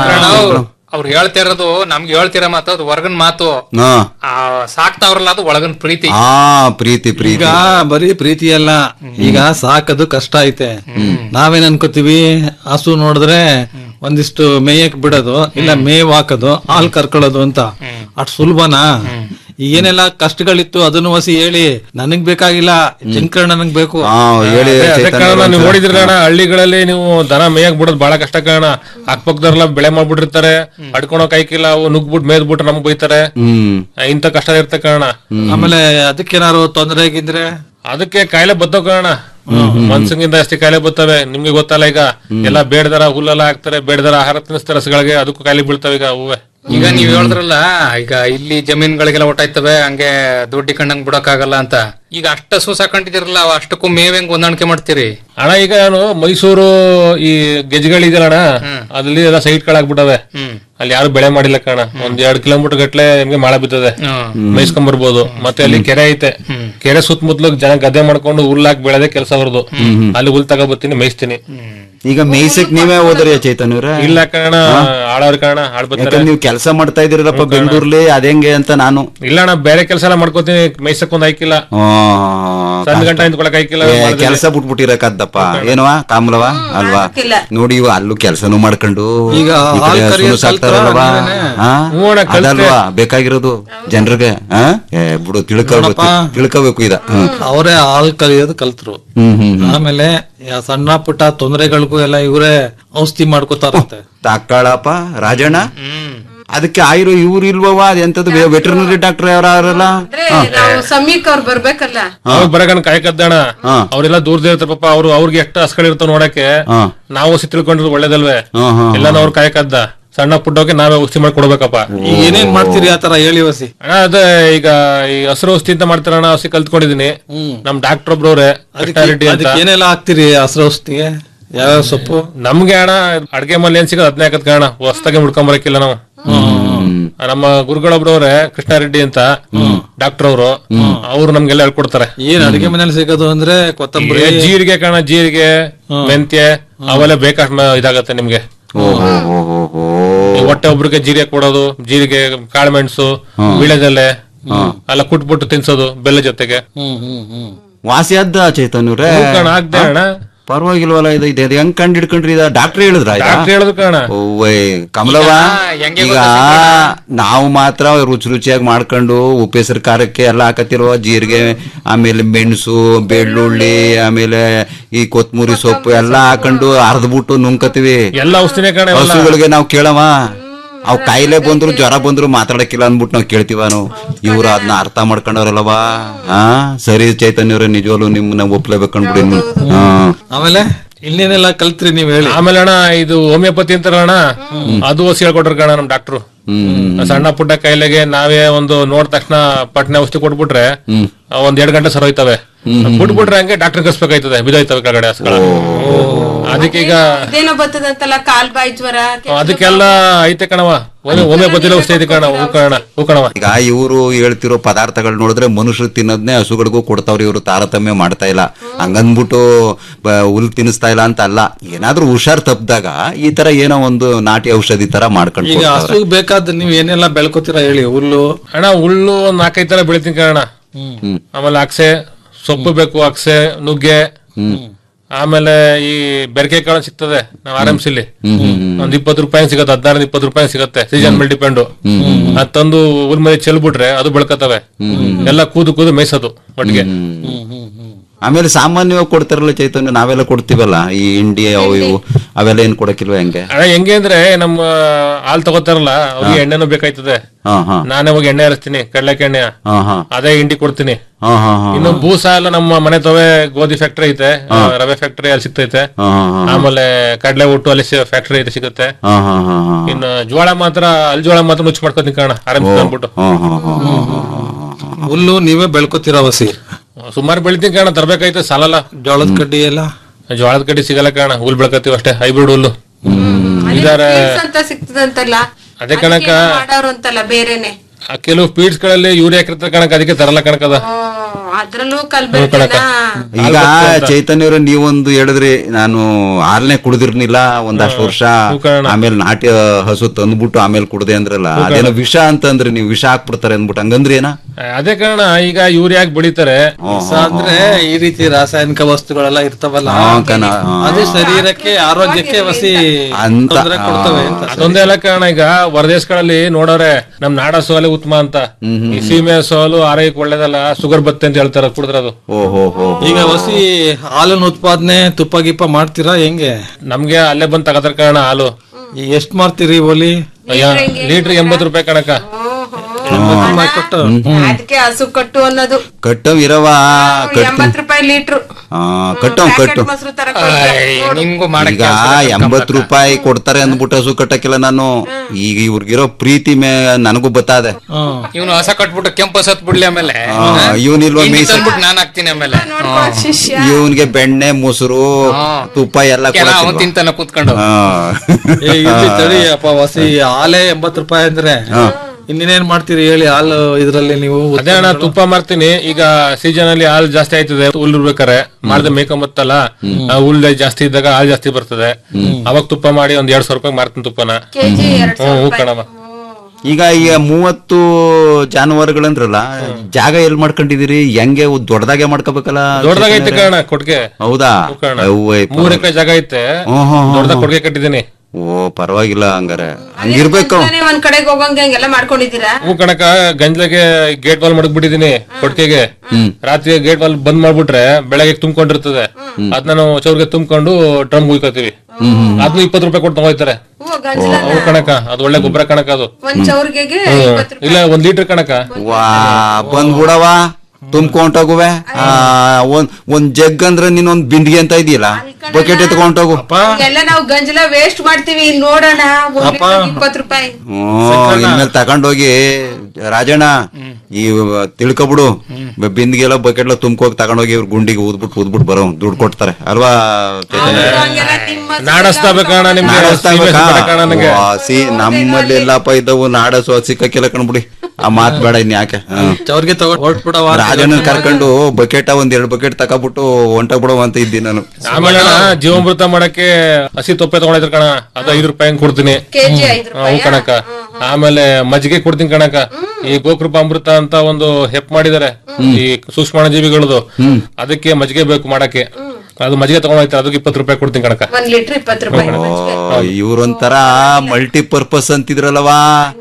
ಅವ್ರು ಹೇಳ್ತಾ ಇರೋದು ನಮ್ಗೆ ಹೇಳ್ತಿರೋ ಮಾತು ಅದು ಹೊರಗನ್ ಮಾತು ಹಾ ಆ ಸಾಕ್ತಾವ್ರಲ್ಲ ಅದು ಒಳಗನ್ ಪ್ರೀತಿ ಆ ಪ್ರೀತಿ ಈಗ ಪ್ರೀತಿ ಬರೀ ಪ್ರೀತಿ ಅಲ್ಲ ಈಗ ಸಾಕದು ಕಷ್ಟ ಐತೆ ನಾವೇನ್ ಅನ್ಕೋತೀವಿ ಹಸು ನೋಡಿದ್ರೆ ಒಂದಿಷ್ಟು ಮೇಯಕ್ ಬಿಡೋದು ಇಲ್ಲ ಮೇವ್ ಹಾಕೋದು ಹಾಲ್ ಕರ್ಕೊಳ್ಳೋದು ಅಂತ ಅಟ್ ಸುಲಭನಾ ಏನೆಲ್ಲ ಕಷ್ಟಗಳಿತ್ತು ಅದನ್ನು ವಸಿ ಹೇಳಿ ನನಗ್ ಬೇಕಾಗಿಲ್ಲ ಚಂಕರಣ್ಣ ನನಗ್ ಬೇಕು ಹೇಳಿ ಅದೇ- ಅದೇ ಕಾರಣ ನೀವು ನೋಡಿದ್ರಿ ಅಣ್ಣ ಹಳ್ಳಿಗಳಲ್ಲಿ ನೀವು ದನ ಮೇಯಕ್ ಬಿಡೋದು ಬಹಳ ಕಷ್ಟ ಕಾರಣ ಅಕ್ಕಪಕ್ಕದವ್ರೆಲ್ಲ ಬೆಳೆ ಮಾಡ್ಬಿಟ್ಟಿರ್ತಾರೆ ಅಡ್ಕೊಳಕ್ ಆಯ್ಕಿಲ್ಲ ಅವು ನುಗ್ಬಿಟ್ಟು ಮೇದ್ಬಿಟ್ಟು ನಮ್ಗ್ ಬೈತಾರೆ ಹ್ಮ್ ಇಂತ ಕಷ್ಟ ಇರ್ತ ಕಾರಣ ಆಮೇಲೆ ಅದಕ್ಕೇನಾರು ತೊಂದರೆ ಆಗಿದ್ರೆ ಅದಕ್ಕೆ ಕಾಯಿಲೆ ಬತ್ತೋ ಕಾರಣ ಮನ್ಸಿಗಿಂತ ಜಾಸ್ತಿ ಕಾಯಿಲೆ ಬರ್ತವೆ ನಿಮ್ಗೆ ಗೊತ್ತಲ್ಲ ಈಗ ಎಲ್ಲ ಬೇಡದರ ಹುಲ್ಲೆಲ್ಲ ಹಾಕ್ತಾರೆ ಬೇಡದರ ಆಹಾರ ತಿನ್ನಿಸ್ತಾರೆ ಹಸುಗಳಿಗೆ ಅದಕ್ಕೂ ಕಾಯಿಲೆ ಬೀಳ್ತಾವೆ ಈಗ ಹೂವೆ ಈಗ ನೀವ್ ಹೇಳಿದ್ರಲ್ಲ ಈಗ ಇಲ್ಲಿ ಜಮೀನ್ಗಳಿಗೆಲ್ಲ ಒಟ್ಟಾಯ್ತವೆ ಹಂಗೆ ದುಡ್ಡಿ ಕಂಡಂಗ್ ಬಿಡಕ್ಕಾಗಲ್ಲ ಅಂತ ಈಗ ಅಷ್ಟ ಹಸು ಸಾಕೊಂಡಿದಿರಲ್ಲ ಅವ್ ಅಷ್ಟಕ್ಕೂ ಮೇವ್ ಹೆಂಗ್ ಹೊಂದಾಣಿಕೆ ಮಾಡ್ತೀರಿ ಅಣ್ಣ ಈಗ ನಾನು ಮೈಸೂರು ಈ ಗೆಜ್ಗಳಿದೆಯಲ್ಲ ಅಲ್ಲಿ ಎಲ್ಲ ಸೈಟ್ ಗಳಾಗ್ಬಿಟ್ಟವೆ ಅಲ್ಲಿ ಯಾರು ಬೆಳೆ ಮಾಡಿಲ್ಲ ಕಾರಣ ಒಂದ್ ಎರಡ್ ಕಿಲೋಮೀಟರ್ ಗಟ್ಲೆ ನಿಮ್ಗೆ ಮಳೆ ಬಿದ್ದದೆ ಮೇಯ್ಸ್ಕೊಂಡ್ ಬರ್ಬೋದು ಮತ್ತೆ ಅಲ್ಲಿ ಕೆರೆ ಐತೆ ಕೆರೆ ಸುತ್ತಮುತ್ತಲು ಜನ ಗದ್ದೆ ಮಾಡ್ಕೊಂಡು ಹುಲ್ಲಾಕ್ ಬೆಳೆದೇ ಕೆಲಸ ಅವ್ರದ್ದು ಅಲ್ಲಿ ಹುಲ್ ತಗೋಬತ್ತೀನಿ ಮೇಯ್ಸ್ತೀನಿ ಈಗ ಮೇಯ್ಸಕ್ ನೀವೇ ಹೋದ್ರಿ ಚೈತನ್ಯವ್ರೆ ಇಲ್ಲ ಕಾರಣ ಆಳವ್ರ ಕಾರಣ ಆಳ್ ಬರ್ತಾರೆ ಯಾಕಂದ್ರೆ ನೀವು ಕೆಲಸ ಮಾಡ್ತಾ ಇದೀರಪ್ಪ ಬೆಂಗಳೂರ್ಲಿ ಅದೇಂಗೆ ಅಂತ ನಾನು ಇಲ್ಲ ಅಣ್ಣ ಬೇರೆ ಕೆಲಸ ಎಲ್ಲ ಮಾಡ್ಕೋತೀನಿ ಮೇಯ್ಸಕ್ ಒಂದ್ ಆಯ್ಕಿಲ್ಲ ಸಣ್ಣ ಗಂಟೆ ನಿಂತ್ಕೊಳಕ್ ಆಯ್ಕಿಲ್ಲ ಮಾಡ್ತೀನಿ. ಕೆಲಸ ಬಿಟ್ಬಿಟ್ಟಿರಕದ್ದಪ್ಪ ಏನವ ಕಾಮಲವ ಅಲ್ವಾ ನೋಡಿ ಇವ ಅಲ್ಲೂ ಕೆಲಸನೂ ಮಾಡ್ಕೊಂಡು ಈಗ ಈ ಕಡೆ ಹಾಲ್ ಹಸುನು ಕರಿಯೋದ್ ಸಾಕ್ತಾರಲ್ವಾ? ಕಲ್ತ್ರಾ ಹಾ? ಹ್ಞೂ ಅಣ್ಣ, ಕಲ್ತೆ. ಅದಲ್ವಾ ಬೇಕಾಗಿರೋದು ಜನರಿಗೆ ಹಾ ಏ ಬಿಡು ತಿಳ್ಕೊಬೇಕು ತಿಳ್ಕೊಬೇಕು ಇದ ಹ್ಮ್ ಅವರೇ ಹಾಲ್ ಕಲಿಯೋದು ಕಲ್ತ್ರು ಹ್ಮ್ ಹ್ಮ್ ಹ್ಮ್. ಆಮೇಲೆ ಯಾ ಸಣ್ಣ ಪುಟ್ಟ ತೊಂದರೆಗಳಿಗೂ ಎಲ್ಲ ಇವರೇ ಔಷಧಿ ಮಾಡ್ಕೋತಾರಂತೆ ತಾಕಾಳಪ್ಪ ರಾಜಣ್ಣ ಅದಕ್ಕೆ ಆಯುರು ಇವ್ರು ಇಲ್ವವ ಅದೆಂತದ್ದು ವೆಟರ್ನರಿ ಡಾಕ್ಟರ್ ಯಾರಲ್ಲ ಅಂದ್ರೆ ನಾವು ಸಮೀಕ್ ಅವ್ರು ಬರ್ಬೇಕಲ್ಲ ಅವಾಗ ಬರಗನ್ ಕಾಯ್ಕದ್ದಣ ಅವ್ರೆಲ್ಲ ದೂರದೇ ಇರ್ತಾರೆ ಪಾಪ ಅವ್ರು ಅವ್ರಿಗೆ ಎಷ್ಟು ಹಸ್ಗಳಿರ್ತಾವ ನೋಡಕ್ಕೆ ಹಾ. ನಾವು ಔಷಧಿ ತಿಳ್ಕೊಂಡಿರೋದು ಒಳ್ಳೇದಲ್ವೇ ಹಾ, ಹಾ, ಎಲ್ಲಾನು ಅವ್ರು ಕಾಯ್ಕದ್ದ ಸಣ್ಣ ಪುಟ್ಟೋಕೆ ನಾವೇ ಔಷಧಿ ಮಾಡಿ ಕೊಡ್ಬೇಕಪ್ಪ ಈಗ ಏನೇನ್ ಮಾಡ್ತೀರಿ ಆತರ ಹೇಳಿ ವಸಿ ಅಣ್ಣ ಅದೇ ಈಗ ಈ ಹಸಿರು ಔಷಧಿ ಅಂತ ಮಾಡ್ತಾರಣ್ಣ ಔಷಧಿ ಕಲ್ತ್ಕೊಂಡಿದೀನಿ ನಮ್ ಡಾಕ್ಟರ್ ಒಬ್ರವ್ರೆ ರೆಡ್ಡಿ ಅಂತ ಅದಕ್ಕೆ ಏನೆಲ್ಲ ಹಾಕ್ತಿರಿ ಹಸಿರು ಔಷಧಿಗೆ ಯಾವ್ಯಾವ ಸೊಪ್ಪು ನಮ್ಗೆ ಅಣ್ಣ ಅಡ್ಗೆ ಮಲ್ಲಿ ಏನ್ ಸಿಗೋದು ಅದನ್ನೇ ಹಾಕದ್ ಕಾರಣ ಹೊಸ್ದಾಗೆ ಮುಡ್ಕೊಂಡ್ ಬರಕಿಲ್ಲ ನಾವು ನಮ್ಮ ಗುರುಗಳೊಬ್ರವ್ರೆ ಕೃಷ್ಣಾರೆಡ್ಡಿ ಅಂತ ಡಾಕ್ಟರ್ ಅವರು ಅವ್ರು ನಮ್ಗೆಲ್ಲ ಹೇಳ್ಕೊಡ್ತಾರೆ ಏನ್ ಅಡಿಗೆ ಮನೇಲಿ ಸಿಗೋದು ಅಂದ್ರೆ ಕೊತ್ತಂಬರಿ ಏ, ಜೀರಿಗೆ ಕಾರಣ ಜೀರಿಗೆ ಮೆಂತ್ಯ ಅವೆಲ್ಲ ಬೇಕಾಷ್ಟು ಮ- ಇದಾಗತ್ತೆ ನಿಮ್ಗೆ ಈ ಹೊಟ್ಟೆ ಒಬ್ರಿಗೆ ಜೀರಿಗೆ ಕೊಡೋದು ಜೀರಿಗೆ ಕಾಳುಮೆಣಸು ವೀಳ್ಯದೆಲೆ ಎಲ್ಲ ಕುಟ್ಬಿಟ್ಟು ತಿನ್ಸೋದು ಬೆಲ್ಲ ಜೊತೆಗೆ ಹ್ಮ್ ಹ್ಮ್ ಹ್ಮ್ ವಾಸಿ ಅದ್ದ ಚೈತನ್ಯವ್ರೆ ಹ್ಞೂ ಕಣ, ಆಗ್ದೆ ಅಣ್ಣ. ಪರವಾಗಿಲ್ವಲ್ಲ ಇದು ಇದೆ ಇದು ಹೆಂಗ್ ಕಂಡು ಹಿಡ್ಕೊಂಡ್ರಿ ಇದ ಡಾಕ್ಟರ್ ಹೇಳಿದ್ರ ಡಾಕ್ಟರ್ ಹೇಳುದು ಕಾರಣ ಓವೇ ಕಮಲವ ಈಗ ನಾವು ಮಾತ್ರ ರುಚಿ ರುಚಿಯಾಗಿ ಮಾಡ್ಕೊಂಡು ಉಪ್ಪೆಸರು ಖಾರಕ್ಕೆ ಎಲ್ಲ ಹಾಕತಿರುವ ಜೀರಿಗೆ ಆಮೇಲೆ ಮೆಣಸು ಬೆಳ್ಳುಳ್ಳಿ ಆಮೇಲೆ ಈ ಕೊತ್ಮುರಿ ಸೊಪ್ಪು ಎಲ್ಲ ಹಾಕೊಂಡು ಅರ್ದ್ಬಿಟ್ಟು ನುಂಕತಿವಿ ಎಲ್ಲ ಔಷಧಿನೇ ಕಾರಣ ಇವೆಲ್ಲ. ಹಸುಗಳಿಗೆ ನಾವು ಕೇಳವ ಅವ್ ಕಾಯಿಲೆ ಬಂದ್ರು ಜ್ವರ ಬಂದ್ರು ಮಾತಾಡಕ್ಕಿಲ್ಲ ಅಂದ್ಬಿಟ್ಟು ನಾವು ಕೇಳ್ತೀವ ನಾವು ಇವ್ರು ಅದನ್ನ ಅರ್ಥ ಮಾಡ್ಕೊಂಡವ್ರಲ್ಲವಾ ಹಾ ಸರಿ ಚೈತನ್ಯವ್ರೆ ನಿಜವಾಗ್ಲು ನಿಮ್ನ ಒಪ್ಲೇಬೇಕು ಅನ್ಬಿಡಿ ನೀವು. ಹಾ ಆಮೇಲೆ ಇನ್ನೇನೆಲ್ಲ ಕಲ್ತ್ರಿ ನೀವ್ ಹೇಳಿ ಆಮೇಲೆ ಅಣ್ಣ ಇದು ಹೋಮಿಯೋಪತಿ ಅಂತಾರ ಅಣ್ಣ ಅದು ಓಸಿ ಹೇಳ್ಕೊಟ್ರ ಕಣ ನಮ್ ಡಾಕ್ಟ್ರು ಸಣ್ಣ ಪುಟ್ಟ ಕಾಯಿಲೆಗೆ ನಾವೇ ಒಂದು ನೋಡ್ ತಕ್ಷಣ ಪಟ್ನೆ ಔಷಧಿ ಕೊಟ್ಬಿಟ್ರೆ ಆ, ಒಂದ್ ಎರಡ್ ಗಂಟೆ ಸರ್ ಹೋಯ್ತವೆ ಬಿಟ್ಬಿಟ್ರೆ ಹಂಗೆ ಡಾಕ್ಟರ್ ಕರ್ಸ್ಬೇಕಾಯ್ತದೆ ಬಿದ್ದೋಯ್ತವೆ ಕೆಳಗಡೆ ಹಸ್ಗಳು ಅದಕ್ಕೆ ಈಗ ಇದೇನೋ ಬರ್ತದಂತಲ್ಲ ಕಾಲ್ ಬಾಯಿ ಜ್ವರ ಅದಕ್ಕೆಲ್ಲ ಐತೆ ಕಣವ ಹೋಮಿಯೋಪತಿ ಔಷಧಿ ಐತೆ ಕಣ ಹೂ ಕಣ ಹೂ ಕಣವ ಈಗ ಇವರು ಹೇಳ್ತಿರೋ ಪದಾರ್ಥಗಳು ನೋಡಿದ್ರೆ ಮನುಷ್ಯರು ತಿನ್ನೋದ್ನೇ ಹಸುಗಳಿಗೂ ಕೊಡ್ತಾವ್ರಿ ಇವರು ತಾರತಮ್ಯ ಮಾಡ್ತಾ ಇಲ್ಲ ಹಂಗಂದ್ಬಿಟ್ಟು ಬ- ಹುಲ್ ತಿನ್ನಿಸ್ತಾ ಇಲ್ಲ ಅಂತ ಅಲ್ಲ ಏನಾದ್ರೂ ಹುಷಾರ್ ತಪ್ಪಿದಾಗ ಈ ತರ ಏನೋ ಒಂದು ನಾಟಿ ಔಷಧಿ ತರ ಮಾಡ್ಕೊಂಡು ಈಗ ಕೊಡ್ತಾವ್ರೆ. ಹಸುಗ್ ಬೇಕಾದ ನೀವ್ ಏನೆಲ್ಲ ಬೆಳ್ಕೊತೀರಾ ಹೇಳಿ ಹುಲ್ಲು ಅಣ್ಣ ಹುಲ್ಲು ಒಂದ್ ನಾಲ್ಕೈದು ತರ ಬೆಳಿತೀನಿ ಕಣ ಹ್ಮ್. ಆಮೇಲೆ ಅಕ್ಸೆ ಸೊಪ್ಪು ಬೇಕು ಅಕ್ಸೆ ನುಗ್ಗೆ ಆಮೇಲೆ ಈ ಬೆರಕೆ ಕಾಳು ಸಿಗ್ತದೆ ನಾವು ಆರ್ ಎಂ ಸಿಲಿ ಒಂದ್ ಇಪ್ಪತ್ತು ರೂಪಾಯಿ ಸಿಗತ್ತೆ ಹದಿನಾರು ಇಪ್ಪತ್ತು ರೂಪಾಯಿ ಸಿಗತ್ತೆ ಸೀಸನ್ ಮೇಲೆ ಡಿಪೆಂಡ್ ಅದ್ ತಂದು ಊರ್ ಮೇಲೆ ಚೆಲ್ಬಿಟ್ರೆ ಅದು ಬೆಳ್ಕತ್ತವೆ ಎಲ್ಲ ಕೂದು ಕೂದು ಮೇಯ್ಸೋದು ಒಟ್ಟಿಗೆ ಆಮೇಲೆ ಸಾಮಾನ್ಯವಾಗಿ ಕೊಡ್ತಾರಲ್ಲ ಚೈತನ್ಯ ನಾವೆಲ್ಲ ಕೊಡ್ತೀವಲ್ಲ ಈ ಇಂಡಿ ಅವು ಇವು ಅವೆಲ್ಲ ಏನ್ ಕೊಡಕ್ಕಿಲ್ವ ಹೆಂಗೆ ಅಣ್ಣ ಹೆಂಗೆ ಅಂದ್ರೆ ನಮ್ಮ ಹಾಲ್ ತಗೋತಾರಲ್ಲ ಅವ್ರಿಗೆ ಎಣ್ಣೆನೂ ಬೇಕಾಯ್ತದೆ ಹಾ ಹಾ ನಾನೇ ಹೋಗಿ ಎಣ್ಣೆ ಹರಿಸ್ತೀನಿ ಕಡ್ಲೆಕ್ಕೆ ಎಣ್ಣೆ ಹಾ ಹಾ ಅದೇ ಇಂಡಿ ಕೊಡ್ತೀನಿ ಹಾ ಹಾ ಹಾ ಇನ್ನು ಬೂಸ ಎಲ್ಲ ನಮ್ಮ ಮನೆ ತವೆ ಗೋಧಿ ಫ್ಯಾಕ್ಟರಿ ಐತೆ ರವೆ ಫ್ಯಾಕ್ಟರಿ ಅಲ್ಲಿ ಸಿಗ್ತೈತೆ ಹಾ ಹಾ ಹಾ ಆಮೇಲೆ ಕಡ್ಲೆ ಒಟ್ಟು ಅಲ್ಲಿ ಫ್ಯಾಕ್ಟರಿ ಐತೆ ಸಿಗುತ್ತೆ ಹಾ ಹಾ ಹಾ ಹಾ ಇನ್ನು ಜೋಳ ಮಾತ್ರ ಅಲ್ಲಿ ಜೋಳ ಮಾತ್ರ ನುಚ್ಚು ಮಾಡ್ಕೊತೀನಿ ಕಾರಣ ಆರಾಮ್ ಅಂದ್ಬಿಟ್ಟು ಹಾ ಹಾ ಹಾ ಹಾ ಹುಲ್ಲು ನೀವೇ ಬೆಳ್ಕೊತೀರಾ ವಸಿ ಸುಮಾರು ಬೆಳಿತೀನಿ ಕಾರಣ ತರ್ಬೇಕಾಯ್ತು ಸಾಲಲ್ಲ ಜೋಳದ ಕಡ್ಡಿ ಎಲ್ಲ ಜೋಳದ ಕಡ್ಡಿ ಸಿಗಲ್ಲ ಕಾರಣ ಹುಲ್ ಬೆಳ್ಕತ್ತೀವಿ ಅಷ್ಟೇ ಹೈಬ್ರಿಡ್ ಹುಲ್ಲು ಇದಾರೆ Seeds ಅಂತ ಸಿಗ್ತದಂತಲ್ಲ ಅದೇ ಕಣಕ ಮಾಡೋರು ಅಂತಲ್ಲ ಬೇರೆನೆ ಆ ಕೆಲವು ಫೀಡ್ಸ್ ಗಳಲ್ಲಿ ಯೂರಿಯಾ ಹಾಕಿರ್ತಾರೆ ಕಣಕ ಅದಕ್ಕೆ ತರಲ್ಲ ಕಣಕದ ಹ್ಮ್, ಅದ್ರಲ್ಲೂ ಕಲ್ಬೇಕಲ್ಲ ಈಗ ಚೈತನ್ಯವ್ರೆ ನೀವೊಂದು ಹೇಳಿದ್ರಿ ನಾನು ಹಾಲ್ನೇ ಕುಡ್ದಿರ್ನಿಲ್ಲ ಒಂದಷ್ಟು ವರ್ಷ ಆಮೇಲೆ ನಾಟಿ ಹಸು ತಂದ್ಬಿಟ್ಟು ಆಮೇಲೆ ಕುಡ್ದೆ ಅಂದ್ರಲ್ಲ ಅದೇನೋ ವಿಷ ಅಂತಂದ್ರಿ ನೀವು ವಿಷ ಹಾಕ್ಬಿಡ್ತಾರೆ ಅಂದ್ಬಿಟ್ಟು ಹಂಗಂದ್ರಿ ಏನ ಅದೇ ಕಾರಣ ಈಗ ಯೂರಿಯಾ ಹಾಕಿ ಬೆಳಿತಾರೆ ವಿಷ ಅಂದ್ರೆ ಈ ರೀತಿ ರಾಸಾಯನಿಕ ವಸ್ತುಗಳೆಲ್ಲ ಇರ್ತಾವಲ್ಲ ಹಾ, ಕಣ, ಹಾ. ಅದು ಶರೀರಕ್ಕೆ ಆರೋಗ್ಯಕ್ಕೆ ವಸಿ ಅಂತ ತೊಂದ್ರೆ ಕೊಡ್ತವೆ ಅಂತ ಅದೊಂದೇ ಎಲ್ಲ ಕಾರಣ ಈಗ ಹೊರದೇಶಗಳಲ್ಲಿ ನೋಡೋರೆ ನಮ್ ನಾಡ ಸೋಲೆ ಉತ್ತಮ ಅಂತ ಈ ಸೀಮೆ ಸೋಲು ಆರೋಗ್ಯಕ್ಕೆ ಒಳ್ಳೇದಲ್ಲ ಶುಗರ್ ಬತ್ತೆ ಅಂತ ಹೇಳ್ತಾರೆ ಕುಡಿದ್ರೆ ಅದು ಓಹೋ ಹೋ ಈಗ ವಸಿ ಹಾಲಿನ ಉತ್ಪಾದನೆ ತುಪ್ಪ ಗಿಪ್ಪ ಮಾಡ್ತೀರಾ ಹೆಂಗೆ ನಮ್ಗೆ ಅಲ್ಲೇ ಬಂದ್ ತಗತಾರ ಕಾರಣ ಹಾಲು ಈ ಎಷ್ಟ್ ಮಾರ್ತೀರಿ ಒಲಿ ಲೀಟರ್ ಎಂಬತ್ತು ರೂಪಾಯಿ ಕಣಕ ಕೊಟ್ಟು ಅದಕ್ಕೆ ಹಸು ಕಟ್ಟು ಅನ್ನೋದು ಕಟ್ಟವ್ ಇರವ ಕಟ್ಟಿ ಎಂಬತ್ ರೂಪಾಯಿ ಲೀಟ್ರು ಹಾ ಕಟ್ಟವ್ ಕಟ್ಟು ಮೊಸರು ತರ ನಿಮ್ಗೂ ಈಗ ಎಂಬತ್ ರೂಪಾಯಿ ಕೊಡ್ತಾರೆ ಅಂದ್ಬಿಟ್ಟು ಹಸು ಕಟ್ಟಕ್ಕಿಲ್ಲ ನಾನು ಈಗ ಇವ್ರಿಗಿರೋ ಪ್ರೀತಿ ಮೇ ನನಗೂ ಬತ್ತಾದೆ ಇವನು ಹೊಸ ಕಟ್ಬಿಟ್ಟು ಕೆಂಪು ಹಸತ್ ಬಿಡ್ಲಿ ಆಮೇಲೆ ಇವನಿಲ್ವಾ ಹಿಂಡಿ ಮೇಯ್ಸ ತಂದ್ಬಿಟ್ಟು ನಾನ್ ಹಾಕ್ತೀನಿ ಆಮೇಲೆ ಶಿಷ್ಯ ಇವನ್ಗೆ ಬೆಣ್ಣೆ ಮೊಸರು ತುಪ್ಪ ಎಲ್ಲ ಕೆಲ ಅವನ್ ಕೊಡಕ್ಕಿಲ್ವಾ? ತಿಂತಾನ ಕೂತ್ಕೊಂಡು ಹಾ. ಏ, ಇರ್ಲಿ ತಡಿ ಅಪ್ಪ ವಸಿ ಹಾಲೇ ಎಂಬತ್ ರೂಪಾಯಿ ಅಂದ್ರೆ ಇನ್ನೇನ್ ಮಾಡ್ತೀರಿ ಹೇಳಿ ಹಾಲು ಇದ್ರಲ್ಲಿ ನೀವು ಅದೇ ಅಣ್ಣ ತುಪ್ಪ ಮಾರ್ತೀನಿ ಈಗ ಸೀಸನ್ ಅಲ್ಲಿ ಹಾಲು ಜಾಸ್ತಿ ಆಯ್ತದೆ ಹುಲ್ ಇರ್ಬೇಕಾರೆ ಮಾಡ್ದೆ ಮೇಕೊಂಬತ್ತಲ್ಲ ಹುಲ್ ಜಾಸ್ತಿ ಇದ್ದಾಗ ಹಾಲು ಜಾಸ್ತಿ ಬರ್ತದೆ ಅವಾಗ ತುಪ್ಪ ಮಾಡಿ ಒಂದ್ ಎರಡ್ ಸಾವಿರ ರೂಪಾಯಿ ಮಾರ್ತೀನಿ ತುಪ್ಪನ ಕೆಜಿ ಎರಡ್ ಹ್ಮ್ ಹ್ಞೂ ಕಣಮ್ಮ ಈಗ ಈ ಮೂವತ್ತು ಜಾನುವಾರುಗಳಂದ್ರಲ್ಲ ಜಾಗ ಎಲ್ ಮಾಡ್ಕೊಂಡಿದೀರಿ ಹೆಂಗೆ ಉ- ದೊಡ್ಡದಾಗೆ ಮಾಡ್ಕೋಬೇಕಲ್ಲ ದೊಡ್ಡದಾಗೈತೆ ಕಾರಣ ಕೊಡ್ಗೆ ಹೌದಾ ಹ್ಞೂ ಕಣ. ಅವ್ವೇ ಪರ- ಮೂರ್ ಎಕರೆ ಜಾಗ ಐತೆ ಹ್ಮ್, ಹ್ಮ್, ಹ್ಮ್, ದೊಡ್ಡದಾಗ ಹ್ಮ್. ಕೊಡ್ಗೆ ಕಟ್ಟಿದ್ದೀನಿ ಓ ಪರವಾಗಿಲ್ಲ ಹಂಗಾರೆ ಹಂಗಿರ್ಬೇಕು ತಾನೇ ಒಂದ್ ಕಡೆಗೆ ಹೋಗಂಗೆ ಹಂಗೆಲ್ಲ ಮಾಡ್ಕೊಂಡಿದ್ದೀರಾ ಹೂ ಕಣಕ ಗಂಜ್ಲಗೆ ಗೇಟ್ ವಾಲ್ ಮಡಗ್ಬಿಟ್ಟಿದೀನಿ ಕೊಡ್ಕೆಗೆ ರಾತ್ರಿ ಗೇಟ್ ವಾಲ್ ಬಂದ್ ಮಾಡ್ಬಿಟ್ರೆ ಬೆಳಗ್ಗೆ ತುಂಬ್ಕೊಂಡಿರ್ತದೆ ಅದ್ ನಾನು ಚೌರ್ಗೆ ತುಂಬ್ಕೊಂಡು ಡ್ರಮ್ ಉಯ್ಕೋತೀವಿ ಅದನ್ನ ಇಪ್ಪತ್ತು ರೂಪಾಯಿ ಕೊಟ್ಟು ತಗೋಯ್ತಾರೆ ಹ್ಞೂ ಗಂಜಲ ಅವು ಕಣಕ ಅದು ಒಳ್ಳೆ ಗೊಬ್ಬರ ಕಣಕ ಅದು ಒಂದ್ ಚೌರ್ಗೆಗೆ ಹ್ಮ್. ಇಲ್ಲ ಒಂದ್ ಲೀಟರ್ ಕಣಕ ವಾ ಬಂದ್ಬಿಡವ ತುಂಬ್ಕೊಂಡೋಗುವೆ ಆ, ಒಂದ್ ಒಂದ್ ಜಗ್ ಅಂದ್ರೆ ನೀನ್ ಒಂದ್ ಬಿಂದಿಗೆ ಅಂತ ಇದೆಯಲ್ಲ ಬಕೆಟ್ ಎತ್ಕೊಂಡೋಗು ಎಲ್ಲ ನಾವು ಗಂಜಲ ವೇಸ್ಟ್ ಮಾಡ್ತೀವಿ ಇಲ್ಲಿ ನೋಡೋಣ ಒಂದ್ ಲೀಟರ್ಗೆ ಇಪ್ಪತ್ತು ರೂಪಾಯಿ ಹ್ಮ್ ಇನ್ಮೇಲೆ ತಗೊಂಡೋಗಿ ರಾಜಣ್ಣ ಈ ತಿಳ್ಕೊಬಿಡು ಬಿಂದಿಗೆಲ್ಲ ಬಕೆಟ್ ಎಲ್ಲ ತುಂಬ್ಕೋಗಿ ತಗೊಂಡೋಗಿ ಇವ್ರ ಗುಂಡಿಗೆ ಊದ್ಬಿಟ್ಟು ಊದ್ಬಿಟ್ಟು ಬರೋ ದುಡ್ಡು ಕೊಡ್ತಾರೆ ಅಲ್ವಾ ಚೈತನ್ಯ? ನಾಡಸ್ತಾಬೇಕಣ ನಿಮ್ಗೆ ನಾಡಸ್ತಾಬೇಕಾ? ಸೀಮೆ ಕಣ ನನಗೆ ವಾ, ಸಿ ನಮ್ಮಲ್ಲಿ ಎಲ್ಲಪ್ಪ ಇದ್ದವು ನಾಡಸು ಸಿಕ್ಕಕ್ಕೆಲ್ಲ ಕಣ್ಬಿಡಿ ಆ ಮಾತ್ ಬೇಡ ಇನ್ ಯಾಕೆ ಹ್ಮ್. ಚೌರ್ಗೆ ತಗೊಂಡ್ ಹೊರಟ್ಬಿಡವ ರಾಜಣ್ಣನ್ ಕರ್ಕೊಂಡು ಬಕೆಟ್ ಒಂದ್ ಎರಡು ಬಕೆಟ್ ತಕೊಬಿಟ್ಟು ಹೊಂಟೋಗ್ಬಿಡವ ಅಂತ ಇದ್ದೀನಿ ನಾನು ಆಮೇಲೆ ಅಣ್ಣ ಜೀವಾಮೃತ ಮಾಡಕ್ಕೆ ಹಸಿ ತೊಪ್ಪೆ ತಗೊಂಡಿದ್ರು ಕಣ ಅದ ಐದು ರೂಪಾಯಿ ಹಂಗ್ ಕೊಡ್ತೀನಿ ಕೆಜಿ ಐದು ಹ್ಞೂ ಕಣಕ ಆಮೇಲೆ ಮಜ್ಜಿಗೆ ಕೊಡ್ತೀನಿ ಕಣಕ ಈ ಗೋಕೃಪ ಅಮೃತ ಅಂತ ಒಂದು ಹೆಪ್ ಮಾಡಿದಾರೆ ಈ ಸೂಕ್ಷ್ಮಾಣ ಜೀವಿಗಳದು ಅದಕ್ಕೆ ಮಜ್ಜಿಗೆ ಬೇಕು ಮಾಡಕ್ಕೆ ಅದು ಮಜ್ಜಿಗೆ ತಗೊಂಡೋಯ್ತಾರೆ ಅದಕ್ಕೆ ಇಪ್ಪತ್ತು ರೂಪಾಯಿ ಕೊಡ್ತೀನಿ ಕಣಕ ಒಂದ್ ಲೀಟರ್ ಇಪ್ಪತ್ತು ರೂಪಾಯಿ ಓ, ಇವ್ರೊಂಥರ ಮಲ್ಟಿಪರ್ಪಸ್ ಅಂತಿದ್ರಲ್ಲವಾ